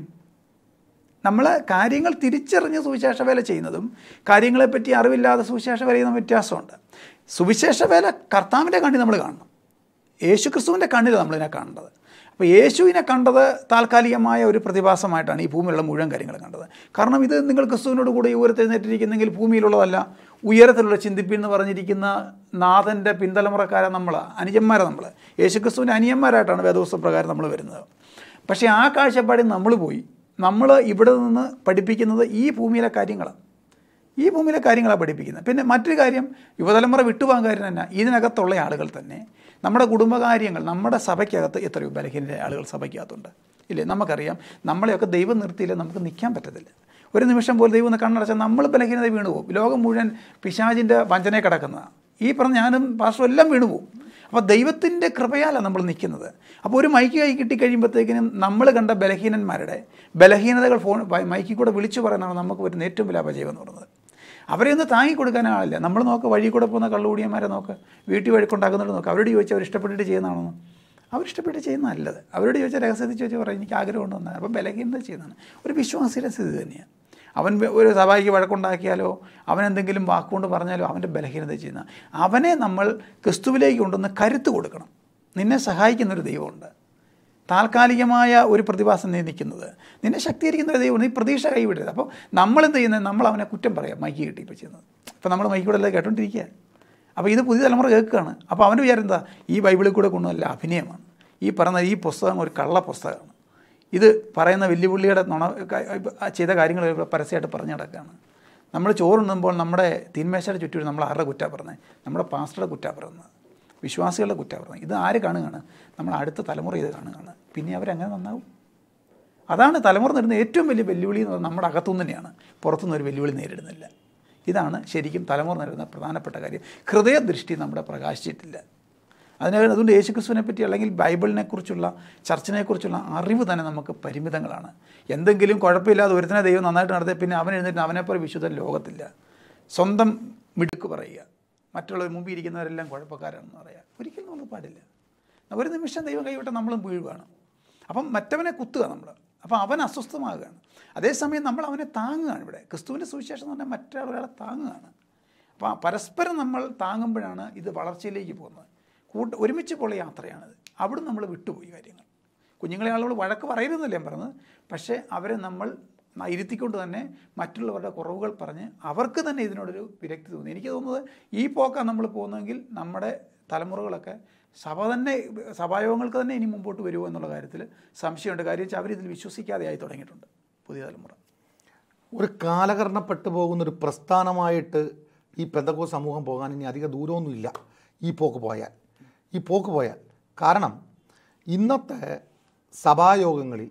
നമ്മൾ കാര്യങ്ങൾ തിരിച്ചറിഞ്ഞ് സുവിശേഷ വേല ചെയ്യുന്നതും കാര്യങ്ങളെപ്പറ്റി അറിവില്ലാതെ സുവിശേഷ വേല ചെയ്യുന്ന വ്യത്യാസമുണ്ട് സുവിശേഷ വേല കർത്താവിൻ്റെ കണ്ണിൽ നമ്മൾ കാണണം യേശു ക്രിസ്തുവിൻ്റെ കണ്ണിൽ നമ്മളിതിനെ കാണേണ്ടത് അപ്പോൾ യേശുവിനെ കണ്ടത് താൽക്കാലികമായ ഒരു പ്രതിഭാസമായിട്ടാണ് ഈ ഭൂമിയിലുള്ള മുഴുവൻ കാര്യങ്ങൾ കണ്ടത് കാരണം ഇത് നിങ്ങൾ ക്രിസ്തുവിനോട് കൂടെ ഈ ഉയരത്തെഴുന്നേറ്റിരിക്കുന്നെങ്കിൽ ഭൂമിയിലുള്ളതല്ല ഉയരത്തിലുള്ള ചിന്തിപ്പിൻ എന്ന് പറഞ്ഞിരിക്കുന്ന നാഥൻ്റെ പിന്തലമുറക്കാരെ നമ്മൾ അനുജന്മാരെ നമ്മൾ യേശു ക്രിസ്തുവിൻ്റെ അനിയന്മാരായിട്ടാണ് വേദോസ്ത പ്രകാരം നമ്മൾ വരുന്നത് പക്ഷേ ആ കാഴ്ചപ്പാടിൽ നമ്മൾ പോയി നമ്മൾ ഇവിടെ നിന്ന് പഠിപ്പിക്കുന്നത് ഈ ഭൂമിയിലെ കാര്യങ്ങളാണ് ഈ ഭൂമിയിലെ കാര്യങ്ങളാണ് പഠിപ്പിക്കുന്നത് പിന്നെ മറ്റൊരു കാര്യം യുവതലമുറ വിട്ടുപോകാൻ കാര്യം തന്നെ ഇതിനകത്തുള്ള ആളുകൾ തന്നെ നമ്മുടെ കുടുംബകാര്യങ്ങൾ നമ്മുടെ സഭയ്ക്കകത്ത് എത്രയോ ബലഹീനരായ ആളുകൾ സഭയ്ക്കകത്തുണ്ട് ഇല്ലേ നമുക്കറിയാം നമ്മളെയൊക്കെ ദൈവം നിർത്തിയില്ല നമുക്ക് നിൽക്കാൻ പറ്റത്തില്ല ഒരു നിമിഷം പോലും ദൈവം ഒന്ന് കണ്ണടച്ചാൽ നമ്മൾ ബലഹീനത വീണു പോകും ലോകം മുഴുവൻ പിശാചിൻ്റെ വഞ്ചനയെ കിടക്കുന്നതാണ് ഈ പറഞ്ഞ ഞാനും പാസ്റ്ററും എല്ലാം വീണു പോകും അപ്പോൾ ദൈവത്തിൻ്റെ കൃപയാലാണ് നമ്മൾ നിൽക്കുന്നത് അപ്പോൾ ഒരു മൈക്ക് കൈ കിട്ടി കഴിയുമ്പോഴത്തേക്കിനും നമ്മൾ കണ്ട ബലഹീനന്മാരുടെ ബലഹീനതകൾ ഫോൺ മൈക്കിൽ കൂടെ വിളിച്ചു പറയാനാണ് നമുക്ക് വരുന്ന ഏറ്റവും വലിയ അപജയം എന്ന് പറയുന്നത് അവരെ ഒന്ന് താങ്ങി കൊടുക്കാൻ ആളില്ല നമ്മൾ നോക്ക് വഴി കൂടെ പോകുന്ന കള്ളുകൂടിയന്മാരെ നോക്ക് വീട്ടിൽ വഴിക്കൊണ്ടാക്കുന്നുണ്ട് നോക്ക് അവരോട് ചോദിച്ചാൽ അവർ ഇഷ്ടപ്പെട്ടിട്ട് ചെയ്യുന്നതാണോ അവരിഷ്ടപ്പെട്ട് ചെയ്യുന്ന നല്ലത് അവരോട് ചോദിച്ചാൽ രഹസ്യത്തിൽ ചോദിച്ചാൽ പറയും എനിക്ക് ആഗ്രഹമുണ്ട് വന്നാൽ അപ്പോൾ ബലഹീനത ചെയ്യുന്നതാണ് ഒരു വിശ്വാസിയുടെ സ്ഥിതി തന്നെയാണ് അവൻ വെ- ഒരു സഭായിക്ക് വഴക്കുണ്ടാക്കിയാലോ അവൻ എന്തെങ്കിലും വാക്കുകൊണ്ട് പറഞ്ഞാലോ അവൻ്റെ ബലഹീനത ചെയ്യുന്ന അവനെ നമ്മൾ ക്രിസ്തുവിലേക്ക് കൊണ്ടുവന്ന് കരുത്ത് കൊടുക്കണം നിന്നെ സഹായിക്കുന്നൊരു ദൈവമുണ്ട് താൽക്കാലികമായ ഒരു പ്രതിഭാസം നീ നിൽക്കുന്നത് നിന്നെ ശക്തീകരിക്കുന്ന ഒരു ദൈവം നീ പ്രതീക്ഷ കൈവിടരുത് അപ്പോൾ നമ്മളെന്ത് ചെയ്യുന്നത് നമ്മൾ അവനെ കുറ്റം പറയാം മൈക്ക് കിട്ടി ഇപ്പോൾ ചെയ്യുന്നത് അപ്പോൾ നമ്മൾ മൈക്ക് കൂടെ എല്ലാം കേട്ടോണ്ടിരിക്കുക അപ്പോൾ ഇത് പുതിയ തലമുറ കേൾക്കുകയാണ് അപ്പോൾ അവൻ്റെ വിചാരം എന്താ ഈ ബൈബിളിൽ കൂടെ കൊണ്ടുവല്ല അഭിനയമാണ് ഈ പറയുന്ന ഈ പുസ്തകം ഒരു കള്ള പുസ്തകമാണ് ഇത് പറയുന്ന വെല്ലുവിളിയുടെ നുണ ക- ചെയ്ത കാര്യങ്ങൾ ഇവിടെ പരസ്യമായിട്ട് പറഞ്ഞു നടക്കുകയാണ് നമ്മൾ ചോറുണ്ണുമ്പോൾ നമ്മുടെ തീന്മേശയുടെ ചുറ്റും നമ്മൾ ആരുടെ കുറ്റാ പറഞ്ഞത് നമ്മുടെ പാസ്റ്ററുടെ കുറ്റാ പറയുന്നത് വിശ്വാസികളുടെ കുറ്റാ പറയുന്നത് ഇത് ആര് കാണുകയാണ് നമ്മൾ അടുത്ത തലമുറ ഇത് കാണുകയാണ് പിന്നെ അവരെങ്ങനെ നന്നാവും അതാണ് തലമുറ നേരിടുന്ന ഏറ്റവും വലിയ വെല്ലുവിളി എന്ന് പറഞ്ഞാൽ നമ്മുടെ അകത്തുനിന്ന് തന്നെയാണ് പുറത്തുനിന്ന് ഒരു വെല്ലുവിളി നേരിടുന്നില്ല ഇതാണ് ശരിക്കും തലമുറ നേരിടുന്ന പ്രധാനപ്പെട്ട കാര്യം ഹൃദയദൃഷ്ടി നമ്മുടെ പ്രകാശിച്ചിട്ടില്ല അതിന് അതുകൊണ്ട് യേശുക്രിസ്തുവിനെ പറ്റി അല്ലെങ്കിൽ ബൈബിളിനെ കുറിച്ചുള്ള ചർച്ചിനെക്കുറിച്ചുള്ള അറിവ് തന്നെ നമുക്ക് പരിമിതങ്ങളാണ് എന്തെങ്കിലും കുഴപ്പമില്ലാതെ ഒരുത്തനെ ദൈവം നന്നായിട്ട് നടത്തിയ പിന്നെ അവൻ എഴുന്നേറ്റ് അവനെപ്പോലെ വിശുദ്ധൻ ലോകത്തില്ല സ്വന്തം മിടുക്ക് പറയുക മറ്റുള്ളവർ മുമ്പിൽ ഇരിക്കുന്നവരെല്ലാം കുഴപ്പക്കാരാണെന്ന് പറയുക ഒരിക്കലും നമുക്ക് പാടില്ല ഒരു നിമിഷം ദൈവം കൈവിട്ട നമ്മളും വീഴുകയാണ് അപ്പം മറ്റവനെ കുത്തുക നമ്മൾ അപ്പം അവൻ അസ്വസ്ഥമാകുകയാണ് അതേസമയം നമ്മൾ അവനെ താങ്ങുകയാണ് ഇവിടെ ക്രിസ്തുവിൻ്റെ സുവിശേഷം എന്ന് പറഞ്ഞാൽ മറ്റൊരാളെ താങ്ങുകയാണ് അപ്പോൾ ആ പരസ്പരം നമ്മൾ താങ്ങുമ്പോഴാണ് ഇത് വളർച്ചയിലേക്ക് പോകുന്നത് കൂട്ട് ഒരുമിച്ച് പോലുള്ള യാത്രയാണിത് അവിടെ നമ്മൾ വിട്ടുപോയി കാര്യങ്ങൾ കുഞ്ഞുങ്ങളെ ആളുകൾ വഴക്ക് പറയരുതെന്നല്ല ഞാൻ പറഞ്ഞത് പക്ഷേ അവരെ നമ്മൾ ന- ഇരുത്തിക്കൊണ്ട് തന്നെ മറ്റുള്ളവരുടെ കുറവുകൾ പറഞ്ഞ് അവർക്ക് തന്നെ ഇതിനോടൊരു വിരക്തി തോന്നി എനിക്ക് തോന്നുന്നത് ഈ പോക്കാണ് നമ്മൾ പോകുന്നതെങ്കിൽ നമ്മുടെ തലമുറകളൊക്കെ സഭ തന്നെ സഭായോഗങ്ങൾക്ക് തന്നെ ഇനി മുമ്പോട്ട് വരുമോ എന്നുള്ള കാര്യത്തിൽ സംശയമുണ്ട് കാര്യം വെച്ചാൽ അവരിതിൽ വിശ്വസിക്കാതെയായി തുടങ്ങിയിട്ടുണ്ട് പുതിയ തലമുറ ഒരു കാലകരണപ്പെട്ടു പോകുന്ന ഒരു പ്രസ്ഥാനമായിട്ട് ഈ പെന്തക്കോ സമൂഹം പോകാൻ ഇനി അധിക ദൂരമൊന്നുമില്ല ഈ പോക്ക് പോയാൽ ഈ പോക്ക് പോയാൽ കാരണം ഇന്നത്തെ സഭായോഗങ്ങളിൽ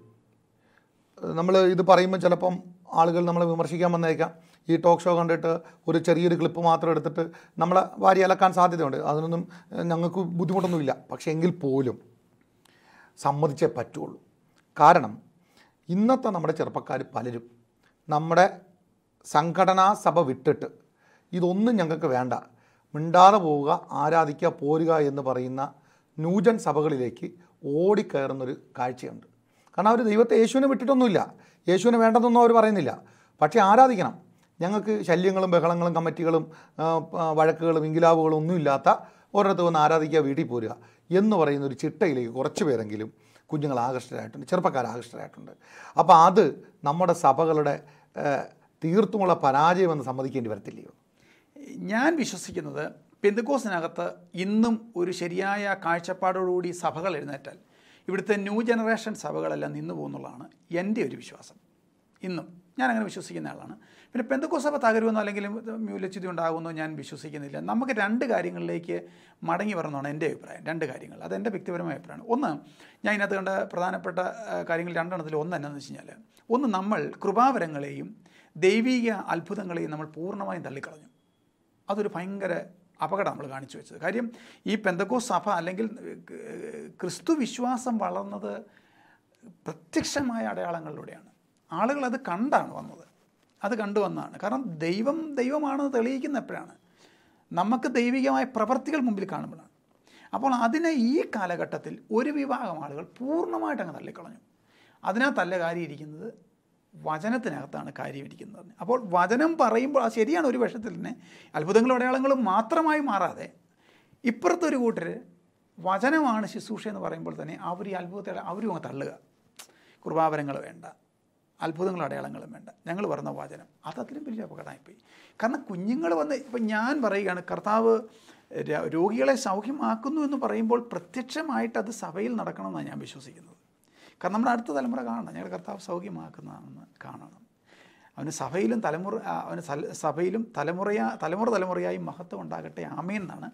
നമ്മൾ ഇത് പറയുമ്പോൾ ചിലപ്പം ആളുകൾ നമ്മളെ വിമർശിക്കാൻ വന്നേക്കാം ഈ ടോക്ക് ഷോ കണ്ടിട്ട് ഒരു ചെറിയൊരു ക്ലിപ്പ് മാത്രം എടുത്തിട്ട് നമ്മളെ വാരി അലക്കാൻ സാധ്യതയുണ്ട് അതിനൊന്നും ഏഹ്, ഞങ്ങൾക്ക് ബുദ്ധിമുട്ടൊന്നുമില്ല പക്ഷേ എങ്കിൽ പോലും സമ്മതിച്ചേ പറ്റുള്ളൂ കാരണം ഇന്നത്തെ നമ്മുടെ ചെറുപ്പക്കാർ പലരും നമ്മുടെ സംഘടനാ സഭ വിട്ടിട്ട് ഇതൊന്നും ഞങ്ങൾക്ക് വേണ്ട മിണ്ടാതെ പോവുക ആരാധിക്കുക പോരുക എന്ന് പറയുന്ന ന്യൂജൻ സഭകളിലേക്ക് ഓടിക്കയറുന്നൊരു കാഴ്ചയുണ്ട് കാരണം അവർ ദൈവത്തെ യേശുവിനെ വിട്ടിട്ടൊന്നുമില്ല യേശുവിനെ വേണ്ടെന്നൊന്നും അവർ പറയുന്നില്ല പക്ഷേ ആരാധിക്കണം ഞങ്ങൾക്ക് ശല്യങ്ങളും ബഹളങ്ങളും കമ്മിറ്റികളും ആ, ആ, വഴക്കുകളും ഇങ്കിലാവുകളും ഒന്നുമില്ലാത്ത ഒരിടത്ത് വന്ന് ആരാധിക്കുക വീട്ടിൽ പോരുക എന്ന് പറയുന്ന ഒരു ചിട്ടയിലേക്ക് കുറച്ച് പേരെങ്കിലും കുഞ്ഞുങ്ങൾ ആകർഷ്ടരായിട്ടുണ്ട് ചെറുപ്പക്കാർ ആകർഷ്ടരായിട്ടുണ്ട് അപ്പോൾ അത് നമ്മുടെ സഭകളുടെ ആ, തീർത്തുമുള്ള പരാജയമെന്ന് സമ്മതിക്കേണ്ടി വരത്തില്ലയോ ഞാൻ വിശ്വസിക്കുന്നത് പെന്തുക്കോസിനകത്ത് ഇന്നും ഒരു ശരിയായ കാഴ്ചപ്പാടോടുകൂടി സഭകൾ എഴുന്നേറ്റാൽ ഇവിടുത്തെ ന്യൂ ജനറേഷൻ സഭകളെല്ലാം നിന്നു പോകുന്നുള്ളതാണ് എൻ്റെ ഒരു വിശ്വാസം ഇന്നും ഞാൻ അങ്ങനെ വിശ്വസിക്കുന്ന ആളാണ് പിന്നെ പെന്തക്കോസ് സഭ തകരുമെന്നോ അല്ലെങ്കിൽ മ്യൂലച്യുതി ഉണ്ടാകുമെന്നോ ഞാൻ വിശ്വസിക്കുന്നില്ല നമുക്ക് രണ്ട് കാര്യങ്ങളിലേക്ക് മടങ്ങി വരണമെന്നാണ് എൻ്റെ അഭിപ്രായം രണ്ട് കാര്യങ്ങൾ അത് എൻ്റെ വ്യക്തിപരമായ അഭിപ്രായമാണ് ഒന്ന് ഞാൻ ഇതിനകത്ത് കണ്ട പ്രധാനപ്പെട്ട ആ, കാര്യങ്ങൾ രണ്ടെണ്ണത്തിൽ ഒന്ന് എന്നാന്ന് വെച്ച് കഴിഞ്ഞാൽ ഒന്ന് നമ്മൾ കൃപാവരങ്ങളെയും ദൈവിക അത്ഭുതങ്ങളെയും നമ്മൾ പൂർണ്ണമായും തള്ളിക്കളഞ്ഞു അതൊരു ഭയങ്കര അപകടം നമ്മൾ കാണിച്ചു വെച്ചത് കാര്യം ഈ പെന്തക്കോ സഭ അല്ലെങ്കിൽ ഏഹ്, ക്രിസ്തു വിശ്വാസം വളർന്നത് പ്രത്യക്ഷമായ അടയാളങ്ങളിലൂടെയാണ് ആളുകൾ അത് കണ്ടാണ് വന്നത് അത് കണ്ടു വന്നതാണ് കാരണം ദൈവം ദൈവമാണെന്ന് തെളിയിക്കുന്ന എപ്പോഴാണ് നമുക്ക് ദൈവികമായ പ്രവർത്തികൾ മുമ്പിൽ കാണുമ്പോഴാണ് അപ്പോൾ അതിനെ ഈ കാലഘട്ടത്തിൽ ഒരു വിഭാഗം ആളുകൾ പൂർണ്ണമായിട്ട് അങ്ങ് തള്ളിക്കളഞ്ഞു അതിനകത്തല്ല കാര്യം ഇരിക്കുന്നത് വചനത്തിനകത്താണ് കാര്യം ഇരിക്കുന്നത് അപ്പോൾ വചനം പറയുമ്പോൾ അത് ശരിയാണ് ഒരു പക്ഷത്തിൽ തന്നെ അത്ഭുതങ്ങളും അടയാളങ്ങളും മാത്രമായി മാറാതെ ഇപ്പുറത്തെ ഒരു കൂട്ടർ വചനമാണ് ശുശ്രൂഷ എന്ന് പറയുമ്പോൾ തന്നെ അവർ ഈ അത്ഭുതത്തെ അവരും അങ്ങ് തള്ളുക കൃപാവരങ്ങൾ വേണ്ട അത്ഭുതങ്ങളും അടയാളങ്ങളും വേണ്ട ഞങ്ങൾ പറഞ്ഞ വചനം അത് അതിലും വലിയ അപകടമായിപ്പോയി കാരണം കുഞ്ഞുങ്ങൾ വന്ന് ഇപ്പം ഞാൻ പറയുകയാണ് കർത്താവ് ര- രോഗികളെ സൗഖ്യമാക്കുന്നു എന്ന് പറയുമ്പോൾ പ്രത്യക്ഷമായിട്ട് അത് സഭയിൽ നടക്കണമെന്നാണ് ഞാൻ വിശ്വസിക്കുന്നത് കാരണം നമ്മുടെ അടുത്ത തലമുറ കാണണം ഞങ്ങളുടെ കർത്താവ് സൗഖ്യമാക്കുന്നതാണെന്ന് കാണണം അവന് സഭയിലും തലമുറ ആ, അവന് സല- സഭയിലും തലമുറയാ തലമുറ തലമുറയായി മഹത്വം ഉണ്ടാകട്ടെ ആമേൻ എന്നാണ്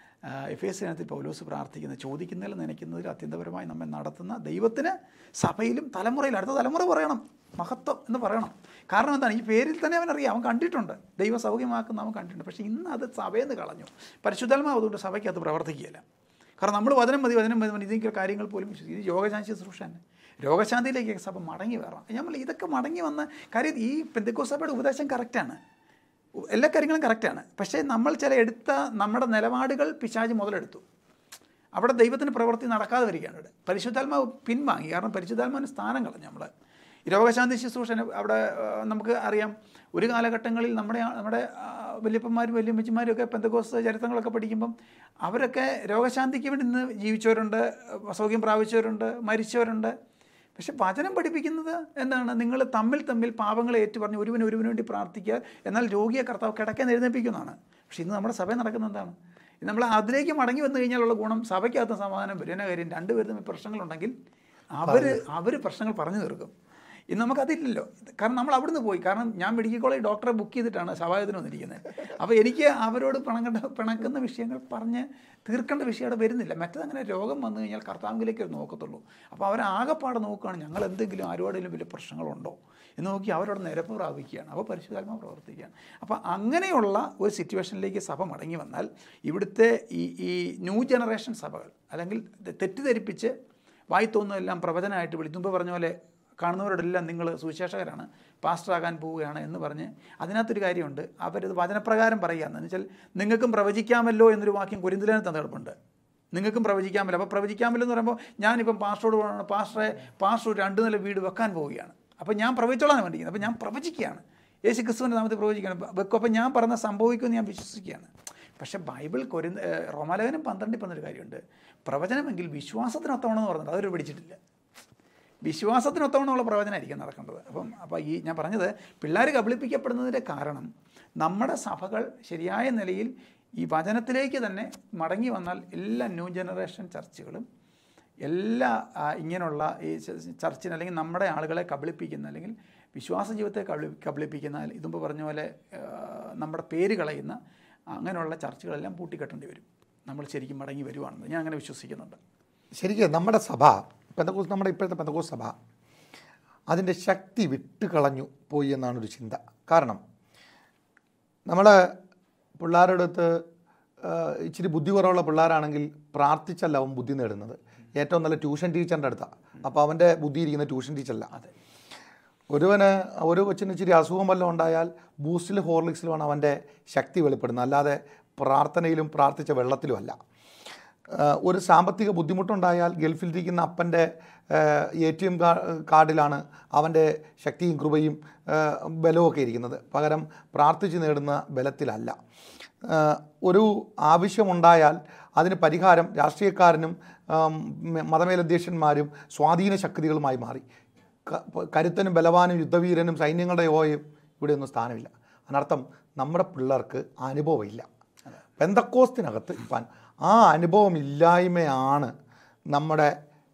എഫ് എസ് ദിനത്തിൽ പൗലോസ് പ്രാർത്ഥിക്കുന്നത് ചോദിക്കുന്നതിൽ നനയ്ക്കുന്നതിൽ അത്യന്തപരമായി നമ്മെ നടത്തുന്ന ദൈവത്തിന് സഭയിലും തലമുറയിൽ അടുത്ത തലമുറ പറയണം മഹത്വം എന്ന് പറയണം കാരണം എന്താണ് ഈ പേരിൽ തന്നെ അവൻ അറിയാം അവൻ കണ്ടിട്ടുണ്ട് ദൈവ സൗഖ്യമാക്കുന്ന അവൻ കണ്ടിട്ടുണ്ട് പക്ഷേ ഇന്ന് അത് സഭയിൽ നിന്ന് കളഞ്ഞു പരിശുദ്ധാത്മാവ് അതുകൊണ്ട് സഭയ്ക്ക് അത് പ്രവർത്തിക്കുകയില്ല കാരണം നമ്മൾ വചനം മതി വചനം മതി ഇതിൻ്റെ കാര്യങ്ങൾ പോലും വിശ്വസിക്കും ഇത് യോഗശാന്തി ശുശ്രൂഷ തന്നെ രോഗശാന്തിയിലേക്ക് സഭ മടങ്ങി വരണം നമ്മൾ ഇതൊക്കെ മടങ്ങി വന്ന കാര്യം ഈ പെന്തക്കോ സഭയുടെ ഉപദേശം കറക്റ്റാണ് എല്ലാ കാര്യങ്ങളും കറക്റ്റാണ് പക്ഷേ നമ്മൾ ചില എടുത്ത നമ്മുടെ നിലപാടുകൾ പിശാച് മുതലെടുത്തു അവിടെ ദൈവത്തിന് പ്രവൃത്തി നടക്കാതെ വരികയാണ് ഇവിടെ പരിശുദ്ധാത്മാവ് പിൻവാങ്ങി കാരണം പരിശുദ്ധാത്മാവിന് സ്ഥാനം കളഞ്ഞു നമ്മൾ ഈ രോഗശാന്തി ശുശ്രൂഷന് അവിടെ ആ, നമുക്ക് അറിയാം ഒരു കാലഘട്ടങ്ങളിൽ നമ്മുടെ ആ- നമ്മുടെ ആ, വല്യപ്പന്മാരും വല്യമ്മച്ചിമാരും ഒക്കെ പെന്തകോസ് ചരിത്രങ്ങളൊക്കെ പഠിക്കുമ്പം അവരൊക്കെ രോഗശാന്തിക്ക് വേണ്ടി ഇന്ന് ജീവിച്ചവരുണ്ട് അസൗഖ്യം പ്രാപിച്ചവരുണ്ട് മരിച്ചവരുണ്ട് പക്ഷെ വചനം പഠിപ്പിക്കുന്നത് എന്താണ് നിങ്ങൾ തമ്മിൽ തമ്മിൽ പാപങ്ങളെ ഏറ്റുപറഞ്ഞ് ഒരുവന് ഒരുവന് വേണ്ടി പ്രാർത്ഥിക്കുക എന്നാൽ രോഗിയെ കർത്താവ് കിടക്കാൻ എഴുന്നേൽപ്പിക്കുന്നതാണ് പക്ഷേ ഇന്ന് നമ്മുടെ സഭയിൽ നടക്കുന്നത് എന്താണ് ഇന്ന് നമ്മൾ അതിലേക്ക് മടങ്ങി വന്നു കഴിഞ്ഞാലുള്ള ഗുണം സഭയ്ക്കകത്ത് സമാധാനം വരും എന്നാ കാര്യം രണ്ടുപേരും തമ്മിൽ പ്രശ്നങ്ങളുണ്ടെങ്കിൽ അവർ അവർ പ്രശ്നങ്ങൾ പറഞ്ഞു തീർക്കും ഇന്ന് നമുക്കതില്ലല്ലോ കാരണം നമ്മൾ അവിടുന്ന് പോയി കാരണം ഞാൻ മെഡിക്കൽ കോളേജ് ഡോക്ടറെ ബുക്ക് ചെയ്തിട്ടാണ് സഭായത്തിന് വന്നിരിക്കുന്നത് അപ്പോൾ എനിക്ക് അവരോട് പിണങ്ങേണ്ട പിണക്കുന്ന വിഷയങ്ങൾ പറഞ്ഞ് തീർക്കേണ്ട വിഷയം അവിടെ വരുന്നില്ല മറ്റേതങ്ങനെ രോഗം വന്നു കഴിഞ്ഞാൽ കർത്താവിലേക്ക് ഒരു നോക്കത്തുള്ളൂ അപ്പോൾ അവരാകെപ്പാടെ നോക്കുകയാണ് ഞങ്ങൾ എന്തെങ്കിലും ആരോടെങ്കിലും വലിയ പ്രശ്നങ്ങളുണ്ടോ എന്ന് നോക്കി അവരോട് നിരപ്പ് പ്രാപിക്കുകയാണ് അപ്പോൾ പരിശുദ്ധാത്മാവ് പ്രവർത്തിക്കുകയാണ് അപ്പോൾ അങ്ങനെയുള്ള ഒരു സിറ്റുവേഷനിലേക്ക് സഭ മടങ്ങി വന്നാൽ ഇവിടുത്തെ ഈ ഈ ന്യൂ ജനറേഷൻ സഭകൾ അല്ലെങ്കിൽ തെറ്റിദ്ധരിപ്പിച്ച് വായി തോന്നുന്നതെല്ലാം പ്രവചനമായിട്ട് വിളിച്ചു മുമ്പ് പറഞ്ഞ പോലെ കാണുന്നവരോടെല്ലാം നിങ്ങൾ സുവിശേഷകരാണ് പാസ്റ്ററാകാൻ പോവുകയാണ് എന്ന് പറഞ്ഞ് അതിനകത്തൊരു കാര്യമുണ്ട് അവരത് വചനപ്രകാരം പറയുകയെന്ന് എന്ന് വെച്ചാൽ നിങ്ങൾക്കും പ്രവചിക്കാമല്ലോ എന്നൊരു വാക്യം കുരിന്തിലേനെ തന്നിടപ്പുണ്ട് നിങ്ങൾക്കും പ്രവചിക്കാമല്ലോ അപ്പോൾ പ്രവചിക്കാമല്ലോ എന്ന് പറയുമ്പോൾ ഞാനിപ്പം പാസ്റ്ററോട് പറയണം പാസ്റ്ററെ പാസ്റ്റർ ഒരു രണ്ട് നില വീട് വെക്കാൻ പോവുകയാണ് അപ്പോൾ ഞാൻ പ്രവചിച്ചോളാൻ വേണ്ടിയിരിക്കുന്നത് അപ്പോൾ ഞാൻ പ്രവചിക്കുകയാണ് യേശു ക്രിസ്തുവിൻ്റെ നാമത്തിൽ പ്രവചിക്കുകയാണ് വെക്കും അപ്പോൾ ഞാൻ പറഞ്ഞ സംഭവിക്കുമെന്ന് ഞാൻ വിശ്വസിക്കുകയാണ് പക്ഷേ ബൈബിൾ കൊരി റോമാലേഖനം പന്ത്രണ്ടിൽ പറഞ്ഞൊരു കാര്യമുണ്ട് പ്രവചനമെങ്കിൽ വിശ്വാസത്തിനൊത്തവണമെന്ന് പറഞ്ഞിട്ട് അതൊരു പിടിച്ചിട്ടില്ല വിശ്വാസത്തിനൊത്തവണ്ണമുള്ള പ്രവചനമായിരിക്കും നടക്കേണ്ടത് അപ്പം അപ്പോൾ ഈ ഞാൻ പറഞ്ഞത് പിള്ളേർ കബളിപ്പിക്കപ്പെടുന്നതിൻ്റെ കാരണം നമ്മുടെ സഭകൾ ശരിയായ നിലയിൽ ഈ വചനത്തിലേക്ക് തന്നെ മടങ്ങി വന്നാൽ എല്ലാ ന്യൂ ജനറേഷൻ ചർച്ചുകളും എല്ലാ ആ, ഇങ്ങനെയുള്ള ഈ ച- ചർച്ചിന് അല്ലെങ്കിൽ നമ്മുടെ ആളുകളെ കബളിപ്പിക്കുന്ന അല്ലെങ്കിൽ വിശ്വാസ ജീവിതത്തെ കബളി കബളിപ്പിക്കുന്ന ഇതുമ്പ് പറഞ്ഞ പോലെ ആ, നമ്മുടെ പേര് കളയുന്ന അങ്ങനെയുള്ള ചർച്ചുകളെല്ലാം പൂട്ടിക്കെട്ടേണ്ടി വരും നമ്മൾ ശരിക്കും മടങ്ങി വരുവാണെന്ന് ഞാൻ അങ്ങനെ വിശ്വസിക്കുന്നുണ്ട് ശരിക്കും നമ്മുടെ സഭ പെന്തക്കോസ് നമ്മുടെ ഇപ്പോഴത്തെ പെന്തക്കോസ് സഭ അതിൻ്റെ ശക്തി വിട്ടുകളഞ്ഞു പോയി എന്നാണ് ഒരു ചിന്ത കാരണം നമ്മൾ പിള്ളേരുടെ അടുത്ത് ആ, ഇച്ചിരി ബുദ്ധി കുറവുള്ള പിള്ളേരാണെങ്കിൽ പ്രാർത്ഥിച്ചല്ല അവൻ ബുദ്ധി നേടുന്നത് ഏറ്റവും നല്ല ട്യൂഷൻ ടീച്ചറിൻ്റെ അടുത്താണ് അപ്പോൾ അവൻ്റെ ബുദ്ധി ഇരിക്കുന്ന ട്യൂഷൻ ടീച്ചറല്ല ഒരുവന് ഒരു കൊച്ചിന് ഇച്ചിരി അസുഖം വല്ലതും ഉണ്ടായാൽ ബൂസ്റ്റിൽ ഹോർലിക്സിലുമാണ് അവൻ്റെ ശക്തി വെളിപ്പെടുന്നത് അല്ലാതെ പ്രാർത്ഥനയിലും പ്രാർത്ഥിച്ച വെള്ളത്തിലുമല്ല ആഹ് ഒരു സാമ്പത്തിക ബുദ്ധിമുട്ടുണ്ടായാൽ ഗൾഫിലിരിക്കുന്ന അപ്പൻ്റെ എ ടി എം കാർഡിലാണ് അവൻ്റെ ശക്തിയും കൃപയും ആഹ് ബലവും ഒക്കെ ഇരിക്കുന്നത് പകരം പ്രാർത്ഥിച്ച് നേടുന്ന ബലത്തിലല്ല ആഹ് ഒരു ആവശ്യമുണ്ടായാൽ അതിന് പരിഹാരം രാഷ്ട്രീയക്കാരനും ആം, മതമേലധ്യക്ഷന്മാരും സ്വാധീന ശക്തികളുമായി മാറി ക- കരുത്തനും ബലവാനും യുദ്ധവീരനും സൈന്യങ്ങളുടെ യോയും ഇവിടെയൊന്നും സ്ഥാനമില്ല അതിനർത്ഥം നമ്മുടെ പിള്ളേർക്ക് അനുഭവമില്ല പെന്തക്കോസ്തിനകത്ത് ഇപ്പം ആ അനുഭവം ഇല്ലായ്മയാണ് നമ്മുടെ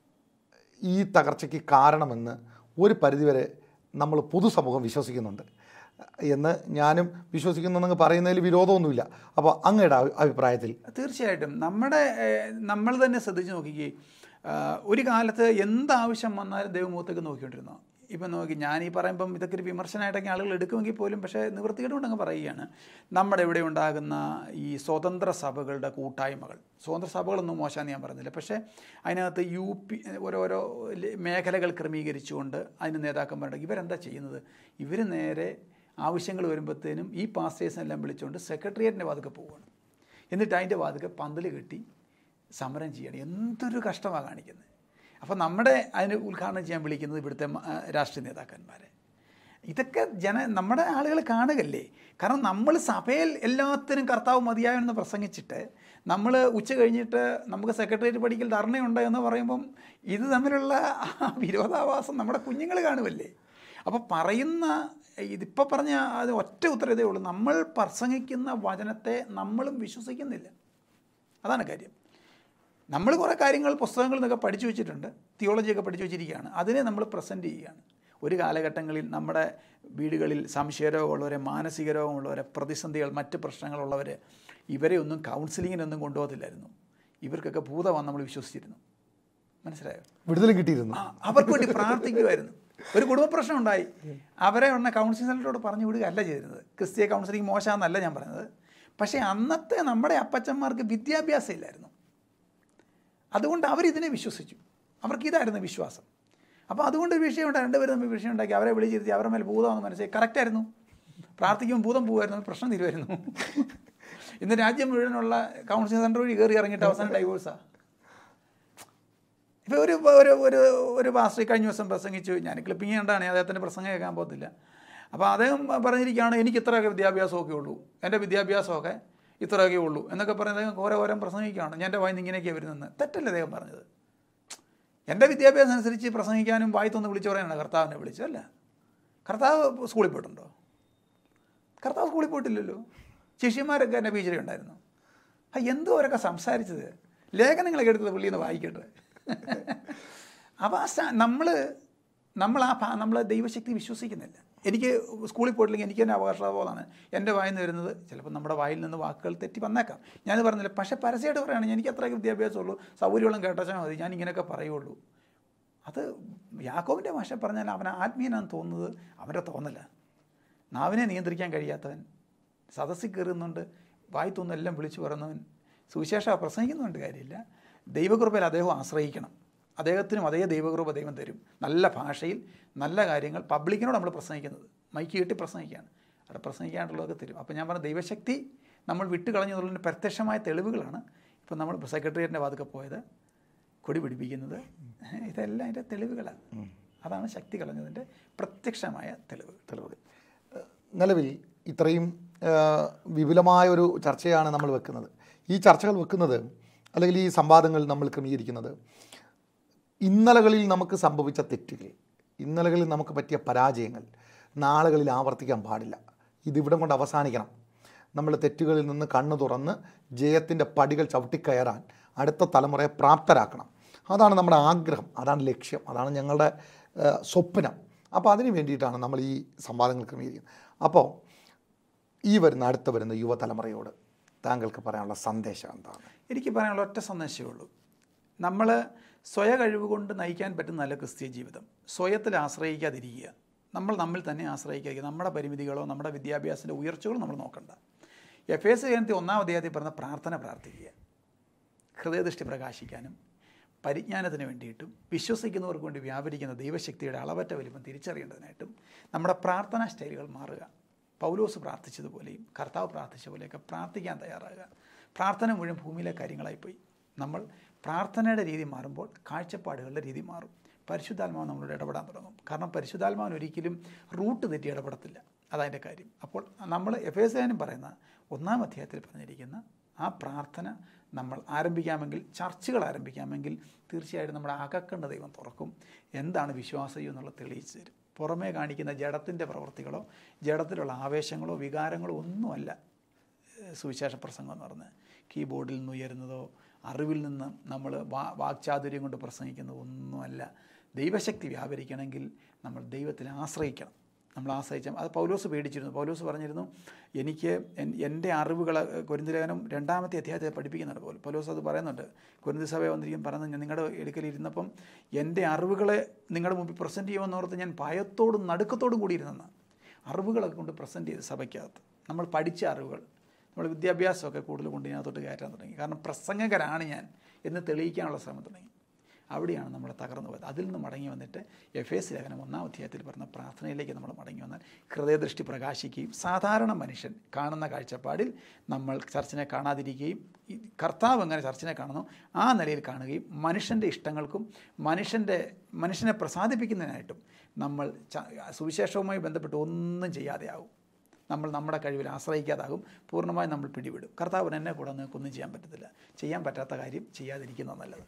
ഈ തകർച്ചയ്ക്ക് കാരണമെന്ന് ഒരു പരിധിവരെ നമ്മൾ പൊതുസമൂഹം വിശ്വസിക്കുന്നുണ്ട് എന്ന് ഞാനും വിശ്വസിക്കുന്നെന്ന് പറയുന്നതിൽ വിരോധമൊന്നുമില്ല അപ്പോൾ അങ്ങയുടെ അഭി- അഭിപ്രായത്തിൽ തീർച്ചയായിട്ടും നമ്മുടെ ഏഹ്, നമ്മൾ തന്നെ ശ്രദ്ധിച്ച് നോക്കിക്കേ ആഹ്, ഒരു കാലത്ത് എന്താവശ്യം വന്നാലും ദൈവമുഖത്തേക്ക് നോക്കിക്കൊണ്ടിരുന്നു ഇപ്പം നോക്കി ഞാൻ ഈ പറയുമ്പം ഇതൊക്കെ ഒരു വിമർശനമായിട്ടൊക്കെ ആളുകൾ എടുക്കുമെങ്കിൽ പോലും പക്ഷേ നിവൃത്തികേട് അങ്ങ് പറയുകയാണ് നമ്മുടെ ഇവിടെ ഉണ്ടാകുന്ന ഈ സ്വതന്ത്ര സഭകളുടെ കൂട്ടായ്മകൾ സ്വതന്ത്ര സഭകളൊന്നും മോശമെന്ന് ഞാൻ പറയുന്നില്ല പക്ഷേ അതിനകത്ത് യു പി ഓരോരോ ല- മേഖലകൾ ക്രമീകരിച്ചുകൊണ്ട് അതിന് നേതാക്കന്മാരുണ്ട് ഇവരെന്താ ചെയ്യുന്നത് ഇവർ നേരെ ആവശ്യങ്ങൾ വരുമ്പോഴത്തേനും ഈ പാസ്റ്റേഴ്സിനെല്ലാം വിളിച്ചുകൊണ്ട് സെക്രട്ടേറിയറ്റിൻ്റെ വാതിക്കെ പോവുകയാണ് എന്നിട്ട് അതിൻ്റെ വാതിക്കെ പന്തൽ കെട്ടി സമരം ചെയ്യണം എന്തൊരു കഷ്ടമാണ് കാണിക്കുന്നത് അപ്പോൾ നമ്മുടെ അതിന് ഉദ്ഘാടനം ചെയ്യാൻ വിളിക്കുന്നത് ഇവിടുത്തെ മ- ആ, രാഷ്ട്രീയ നേതാക്കന്മാരെ ഇതൊക്കെ ജന നമ്മുടെ ആളുകൾ കാണുകല്ലേ കാരണം നമ്മൾ സഭയിൽ എല്ലാത്തിനും കർത്താവ് മതിയായെന്ന് പ്രസംഗിച്ചിട്ട് നമ്മൾ ഉച്ച കഴിഞ്ഞിട്ട് നമുക്ക് സെക്രട്ടേറിയറ്റ് പഠിക്കൽ ധർണയുണ്ട് എന്ന് പറയുമ്പം ഇത് തമ്മിലുള്ള ആ വിരോധാഭാസം നമ്മുടെ കുഞ്ഞുങ്ങൾ കാണുമല്ലേ അപ്പോൾ പറയുന്ന ഇതിപ്പോൾ പറഞ്ഞ അത് ഒറ്റ ഉത്തരം ഇതേ ഉള്ളൂ നമ്മൾ പ്രസംഗിക്കുന്ന വചനത്തെ നമ്മളും വിശ്വസിക്കുന്നില്ല അതാണ് കാര്യം നമ്മൾ കുറേ കാര്യങ്ങൾ പുസ്തകങ്ങളിൽ നിന്നൊക്കെ പഠിച്ചു വെച്ചിട്ടുണ്ട് തിയോളജിയൊക്കെ പഠിച്ചു വെച്ചിരിക്കുകയാണ് അതിനെ നമ്മൾ പ്രസൻറ്റ് ചെയ്യുകയാണ് ഒരു കാലഘട്ടങ്ങളിൽ നമ്മുടെ വീടുകളിൽ സംശയരോഗമുള്ളവരെ മാനസിക രോഗമുള്ളവരെ പ്രതിസന്ധികൾ മറ്റ് പ്രശ്നങ്ങളുള്ളവർ ഇവരെ ഒന്നും കൗൺസിലിങ്ങിനൊന്നും കൊണ്ടുപോകത്തില്ലായിരുന്നു ഇവർക്കൊക്കെ ഭൂതമാണെന്ന് നമ്മൾ വിശ്വസിച്ചിരുന്നു മനസ്സിലായോ വിടുതലും കിട്ടിയിരുന്നു ആ, അവർക്ക് വേണ്ടി പ്രാർത്ഥിക്കുമായിരുന്നു ഒരു കുടുംബ പ്രശ്നം ഉണ്ടായി അവരെ ഉടനെ കൗൺസിലിംഗ് സെൻ്ററോട് പറഞ്ഞു വിടുക അല്ല ചെയ്തിരുന്നത് ക്രിസ്തീയ കൗൺസിലിംഗ് മോശമെന്നല്ല ഞാൻ പറയുന്നത് പക്ഷേ അന്നത്തെ നമ്മുടെ അപ്പച്ചന്മാർക്ക് വിദ്യാഭ്യാസം ഇല്ലായിരുന്നു അതുകൊണ്ട് അവരിതിനെ വിശ്വസിച്ചു അവർക്ക് ഇതായിരുന്നു വിശ്വാസം അപ്പോൾ അതുകൊണ്ട് ഒരു വിഷയം ഉണ്ടായി രണ്ടുപേരും തമ്മിൽ വിഷയം ഉണ്ടാക്കി അവരെ വിളിച്ചിരുത്തി അവരുടെ മേൽ ഭൂതമാണെന്ന് മനസ്സിലായി കറക്റ്റായിരുന്നു പ്രാർത്ഥിക്കുമ്പോൾ ഭൂതം പോകുമായിരുന്നു പ്രശ്നം തീരുമായിരുന്നു ഇന്ന് രാജ്യം മുഴുവനുള്ള കൗൺസിലിംഗ് സെൻ്റർ വഴി കയറി ഇറങ്ങിയിട്ട് അവസാനം ഡൈവോഴ്സാണ് ഇപ്പോൾ ഒരു ഒരു ഒരു ഒരു പാസ്റ്റർ കഴിഞ്ഞ ദിവസം പ്രസംഗിച്ചു ഞാൻ ക്ലിപ്പിംഗ് കണ്ടാണ് അദ്ദേഹത്തിൻ്റെ പ്രസംഗം കേൾക്കാൻ പോകത്തില്ല അപ്പോൾ അദ്ദേഹം പറഞ്ഞിരിക്കുകയാണ് എനിക്ക് ഇത്രയൊക്കെ വിദ്യാഭ്യാസമൊക്കെ ഉള്ളൂ എൻ്റെ വിദ്യാഭ്യാസമൊക്കെ ഇത്രയൊക്കെ ഉള്ളൂ എന്നൊക്കെ പറഞ്ഞ് അദ്ദേഹം ഓരോ ഓരോ പ്രസംഗിക്കുകയാണ് ഞാൻ എൻ്റെ വായിന്ന് ഇങ്ങനെയൊക്കെയാണ് വരുന്നത് തെറ്റല്ലേ അദ്ദേഹം പറഞ്ഞത് എൻ്റെ വിദ്യാഭ്യാസം അനുസരിച്ച് പ്രസംഗിക്കാനും വായിത്തൊന്ന് വിളിച്ചു പറയാനാണ് കർത്താവിനെ വിളിച്ചതല്ല കർത്താവ് സ്കൂളിൽ പോയിട്ടുണ്ടോ കർത്താവ് സ്കൂളിൽ പോയിട്ടില്ലല്ലോ ശിഷ്യന്മാരൊക്കെ എൻ്റെ ബീച്ചിൽ ഉണ്ടായിരുന്നു ആ എന്തോ അവരൊക്കെ സംസാരിച്ചത് ലേഖനങ്ങളൊക്കെ എടുത്തത് പുള്ളിയിൽ നിന്ന് വായിക്കട്ടെ അപ്പോൾ ആ നമ്മൾ നമ്മൾ ആ ഭാ- നമ്മൾ ദൈവശക്തി വിശ്വസിക്കുന്നില്ല എനിക്ക് സ്കൂളിൽ പോയിട്ടില്ലെങ്കിൽ എനിക്ക് തന്നെ അവകാശബോധമാണ് എൻ്റെ വായിൽ നിന്ന് വരുന്നത് ചിലപ്പോൾ നമ്മുടെ വായിൽ നിന്ന് വാക്കുകൾ തെറ്റി വന്നേക്കാം ഞാൻ പറഞ്ഞില്ല പക്ഷേ പരസ്യമായിട്ട് പറയുകയാണെങ്കിൽ എനിക്ക് അത്രയൊക്കെ വിദ്യാഭ്യാസമുള്ളൂ സൗകര്യമുള്ള കേട്ടാച്ചാൽ മതി ഞാൻ ഇങ്ങനെയൊക്കെ പറയുള്ളൂ അത് യാക്കോബിൻ്റെ ഭാഷ പറഞ്ഞാൽ അവൻ ആത്മീയനാണെന്ന് തോന്നുന്നത് അവൻ്റെ തോന്നല നാവിനെ നിയന്ത്രിക്കാൻ കഴിയാത്തവൻ സദസ്സിൽ കയറുന്നുണ്ട് വായി തോന്നുന്നു എല്ലാം വിളിച്ചു പറയുന്നവൻ സുവിശേഷം പ്രസംഗിക്കുന്നുണ്ട് കാര്യമില്ല ദൈവകൃപയിൽ അദ്ദേഹം ആശ്രയിക്കണം അദ്ദേഹത്തിനും അതേ ദൈവകൃപ ദൈവം തരും നല്ല ഭാഷയിൽ നല്ല കാര്യങ്ങൾ പബ്ലിക്കിനോട് നമ്മൾ പ്രസംഗിക്കുന്നത് മൈക്ക് കെട്ടി പ്രസംഗിക്കുകയാണ് അവിടെ പ്രസംഗിക്കാനുള്ളതൊക്കെ തരും അപ്പോൾ ഞാൻ പറഞ്ഞ ദൈവശക്തി നമ്മൾ വിട്ട് കളഞ്ഞതുള്ളതിൻ്റെ പ്രത്യക്ഷമായ തെളിവുകളാണ് ഇപ്പം നമ്മൾ സെക്രട്ടേറിയറ്റിൻ്റെ വാതൊക്കെ പോയത് കൊടി പിടിപ്പിക്കുന്നത് ഇതെല്ലാം അതിൻ്റെ തെളിവുകളാണ് അതാണ് ശക്തി കളഞ്ഞതിൻ്റെ പ്രത്യക്ഷമായ തെളിവുകൾ തെളിവ് നിലവിൽ ഇത്രയും ആ, വിപുലമായ ഒരു ചർച്ചയാണ് നമ്മൾ വെക്കുന്നത് ഈ ചർച്ചകൾ വെക്കുന്നത് അല്ലെങ്കിൽ ഈ സംവാദങ്ങൾ നമ്മൾ ക്രമീകരിക്കുന്നത് ഇന്നലകളിൽ നമുക്ക് സംഭവിച്ച തെറ്റുകൾ ഇന്നലകളിൽ നമുക്ക് പറ്റിയ പരാജയങ്ങൾ നാളുകളിൽ ആവർത്തിക്കാൻ പാടില്ല ഇതിവിടം കൊണ്ട് അവസാനിക്കണം നമ്മൾ തെറ്റുകളിൽ നിന്ന് കണ്ണു തുറന്ന് ജയത്തിൻ്റെ പടികൾ ചവിട്ടിക്കയറാൻ അടുത്ത തലമുറയെ പ്രാപ്തരാക്കണം അതാണ് നമ്മുടെ ആഗ്രഹം അതാണ് ലക്ഷ്യം അതാണ് ഞങ്ങളുടെ ആ, സ്വപ്നം അപ്പോൾ അതിന് വേണ്ടിയിട്ടാണ് നമ്മൾ ഈ സംവാദങ്ങൾ ക്രമീകരിക്കുന്നത് അപ്പോൾ ഈ വരുന്ന അടുത്ത വരുന്ന യുവതലമുറയോട് താങ്കൾക്ക് പറയാനുള്ള സന്ദേശം എന്താണ് എനിക്ക് പറയാനുള്ള ഒറ്റ സന്ദേശമേ ഉള്ളൂ നമ്മൾ സ്വയ കഴിവ് കൊണ്ട് നയിക്കാൻ പറ്റുന്ന നല്ല ക്രിസ്തീയ ജീവിതം സ്വയത്തിൽ ആശ്രയിക്കാതിരിക്കുക നമ്മൾ നമ്മിൽ തന്നെ ആശ്രയിക്കാതിരിക്കുക നമ്മുടെ പരിമിതികളോ നമ്മുടെ വിദ്യാഭ്യാസത്തിൻ്റെ ഉയർച്ചകളോ നമ്മൾ നോക്കണ്ട എഫ് എസ് ഗ്രന്ഥത്തിൽ ഒന്നാം അധ്യായത്തിൽ പറഞ്ഞ പ്രാർത്ഥന പ്രാർത്ഥിക്കുക ഹൃദയദൃഷ്ടി പ്രകാശിക്കാനും പരിജ്ഞാനത്തിന് വേണ്ടിയിട്ടും വിശ്വസിക്കുന്നവർക്ക് വേണ്ടി വ്യാപരിക്കുന്ന ദൈവശക്തിയുടെ അളവറ്റ വലിപ്പം തിരിച്ചറിയേണ്ടതിനായിട്ടും നമ്മുടെ പ്രാർത്ഥനാ സ്റ്റൈലുകൾ മാറുക പൗലോസ് പ്രാർത്ഥിച്ചതുപോലെയും കർത്താവ് പ്രാർത്ഥിച്ച പോലെയൊക്കെ പ്രാർത്ഥിക്കാൻ തയ്യാറാകുക പ്രാർത്ഥന മുഴുവൻ ഭൂമിയിലെ കാര്യങ്ങളായിപ്പോയി നമ്മൾ പ്രാർത്ഥനയുടെ രീതി മാറുമ്പോൾ കാഴ്ചപ്പാടുകളുടെ രീതി മാറും പരിശുദ്ധാത്മാവ് നമ്മളോട് ഇടപെടാൻ തുടങ്ങും കാരണം പരിശുദ്ധാത്മാവിന് ഒരിക്കലും റൂട്ട് തെറ്റി ഇടപെടത്തില്ല അതതിൻ്റെ കാര്യം അപ്പോൾ നമ്മൾ എഫ് എസ് എനും പറയുന്ന ഒന്നാം അധ്യായത്തിൽ പറഞ്ഞിരിക്കുന്ന ആ പ്രാർത്ഥന നമ്മൾ ആരംഭിക്കാമെങ്കിൽ ചർച്ചകൾ ആരംഭിക്കാമെങ്കിൽ തീർച്ചയായിട്ടും നമ്മുടെ അകക്കണ്ട ദൈവം തുറക്കും എന്താണ് വിശ്വാസയും എന്നുള്ളത് തെളിയിച്ചു തരും പുറമേ കാണിക്കുന്ന ജഡത്തിൻ്റെ പ്രവൃത്തികളോ ജഡത്തിലുള്ള ആവേശങ്ങളോ വികാരങ്ങളോ ഒന്നുമല്ല സുവിശേഷ പ്രസംഗം എന്ന് പറഞ്ഞ് കീബോർഡിൽ നിന്ന് ഉയരുന്നതോ അറിവിൽ നിന്ന് നമ്മൾ വാ വാക്ചാതുര്യം കൊണ്ട് പ്രസംഗിക്കുന്നത് ഒന്നുമല്ല ദൈവശക്തി വ്യാപരിക്കണമെങ്കിൽ നമ്മൾ ദൈവത്തിൽ ആശ്രയിക്കണം നമ്മൾ ആശ്രയിച്ച അത് പൗലോസ് പേടിച്ചിരുന്നു പൗലോസ് പറഞ്ഞിരുന്നു എനിക്ക് എൻ- എൻ്റെ അറിവുകൾ കുരുന്തിലേഖനം രണ്ടാമത്തെ അധ്യായത്തെ പഠിപ്പിക്കുന്നുണ്ട് പോലും പൗലോസ് അത് പറയുന്നുണ്ട് കുരുന്തി സഭ വന്നിരിക്കും പറയുന്നത് ഞാൻ നിങ്ങളുടെ എടുക്കൽ ഇരുന്നപ്പം എൻ്റെ അറിവുകളെ നിങ്ങളുടെ മുമ്പിൽ പ്രസൻറ്റ് ചെയ്യുമെന്ന് ഓർത്ത് ഞാൻ ഭയത്തോടും നടുക്കത്തോടും കൂടി ഇരുന്നെന്ന് അറിവുകളൊക്കെ കൊണ്ട് പ്രസൻറ്റ് ചെയ്ത് സഭയ്ക്കകത്ത് നമ്മൾ പഠിച്ച അറിവുകൾ നമ്മൾ വിദ്യാഭ്യാസമൊക്കെ കൂടുതൽ കൊണ്ട് ഇതിനകത്തോട്ട് കയറ്റാൻ തുടങ്ങി കാരണം പ്രസംഗകരാണ് ഞാൻ എന്ന് തെളിയിക്കാനുള്ള ശ്രമം തുടങ്ങി അവിടെയാണ് നമ്മൾ തകർന്നു പോയത് അതിൽ നിന്ന് മടങ്ങി വന്നിട്ട് എഫ് എസ് ലേഖനം ഒന്നാം അധ്യായത്തിൽ പറഞ്ഞ പ്രാർത്ഥനയിലേക്ക് നമ്മൾ മടങ്ങി വന്നാൽ ഹൃദയദൃഷ്ടി പ്രകാശിക്കുകയും സാധാരണ മനുഷ്യൻ കാണുന്ന കാഴ്ചപ്പാടിൽ നമ്മൾ ചർച്ചിനെ കാണാതിരിക്കുകയും ഈ കർത്താവ് എങ്ങനെ ചർച്ചിനെ കാണുന്നു ആ നിലയിൽ കാണുകയും മനുഷ്യൻ്റെ ഇഷ്ടങ്ങൾക്കും മനുഷ്യൻ്റെ മനുഷ്യനെ പ്രസാദിപ്പിക്കുന്നതിനായിട്ടും നമ്മൾ ച- സുവിശേഷവുമായി ബന്ധപ്പെട്ട് ഒന്നും ചെയ്യാതെയാവും നമ്മൾ നമ്മുടെ കഴിവിൽ ആശ്രയിക്കാതാകും പൂർണ്ണമായും നമ്മൾ പിടിവിടും കർത്താവിന് എന്നെ കൂടെ നിങ്ങൾക്കൊന്നും ചെയ്യാൻ പറ്റത്തില്ല ചെയ്യാൻ പറ്റാത്ത കാര്യം ചെയ്യാതിരിക്കുന്നത് നല്ലത്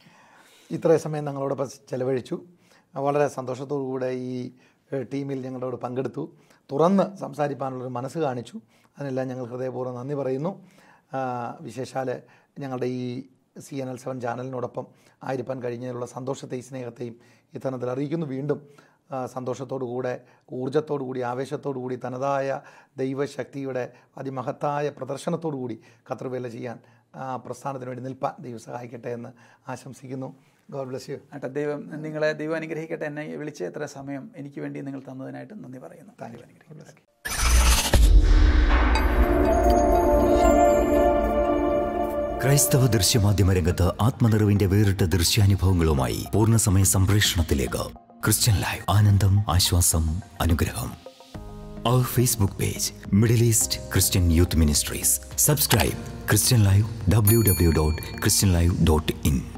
ഇത്രയും സമയം ഞങ്ങളോടൊപ്പം ചെലവഴിച്ചു വളരെ സന്തോഷത്തോടു കൂടെ ഈ ഏഹ്, ടീമിൽ ഞങ്ങളോട് പങ്കെടുത്തു തുറന്ന് സംസാരിക്കാനുള്ളൊരു മനസ്സ് കാണിച്ചു അതിനെല്ലാം ഞങ്ങൾ ഹൃദയപൂർവ്വം നന്ദി പറയുന്നു ആ, വിശേഷാൽ ഞങ്ങളുടെ ഈ സി എൻ എൽ സെവൻ ചാനലിനോടൊപ്പം ആയിരിക്കാൻ കഴിഞ്ഞതിലുള്ള സന്തോഷത്തെയും സ്നേഹത്തെയും ഇത്തരത്തിൽ അറിയിക്കുന്നു വീണ്ടും ആ, സന്തോഷത്തോടു കൂടെ ഊർജ്ജത്തോടു കൂടി ആവേശത്തോടു കൂടി തനതായ ദൈവശക്തിയുടെ അതിമഹത്തായ പ്രദർശനത്തോടു കൂടി കർത്തൃവേല ചെയ്യാൻ ആ പ്രസ്ഥാനത്തിന് വേണ്ടി നിൽപ്പാൻ ദൈവം സഹായിക്കട്ടെ എന്ന് ആശംസിക്കുന്നു ഗോഡ് ബ്ലസ് യു ആട്ടെ ദൈവം നിങ്ങളെ ദൈവം അനുഗ്രഹിക്കട്ടെ എന്നെ വിളിച്ച് എത്ര സമയം എനിക്ക് വേണ്ടി നിങ്ങൾ തന്നതിനായിട്ട് നന്ദി പറയുന്നു ദൈവം അനുഗ്രഹിക്കട്ടെ ക്രൈസ്തവ ദൃശ്യമാധ്യമ രംഗത്ത് ആത്മനിറവിന്റെ വേറിട്ട ദൃശ്യാനുഭവങ്ങളുമായി പൂർണ്ണസമയ സംപ്രേഷണത്തിലേക്ക് ക്രിസ്ത്യൻ ലൈവ് ആനന്ദം ആശ്വാസം അനുഗ്രഹം അവർ Facebook page middle east Christian youth ministries subscribe Christian live W W dot Christian live dot in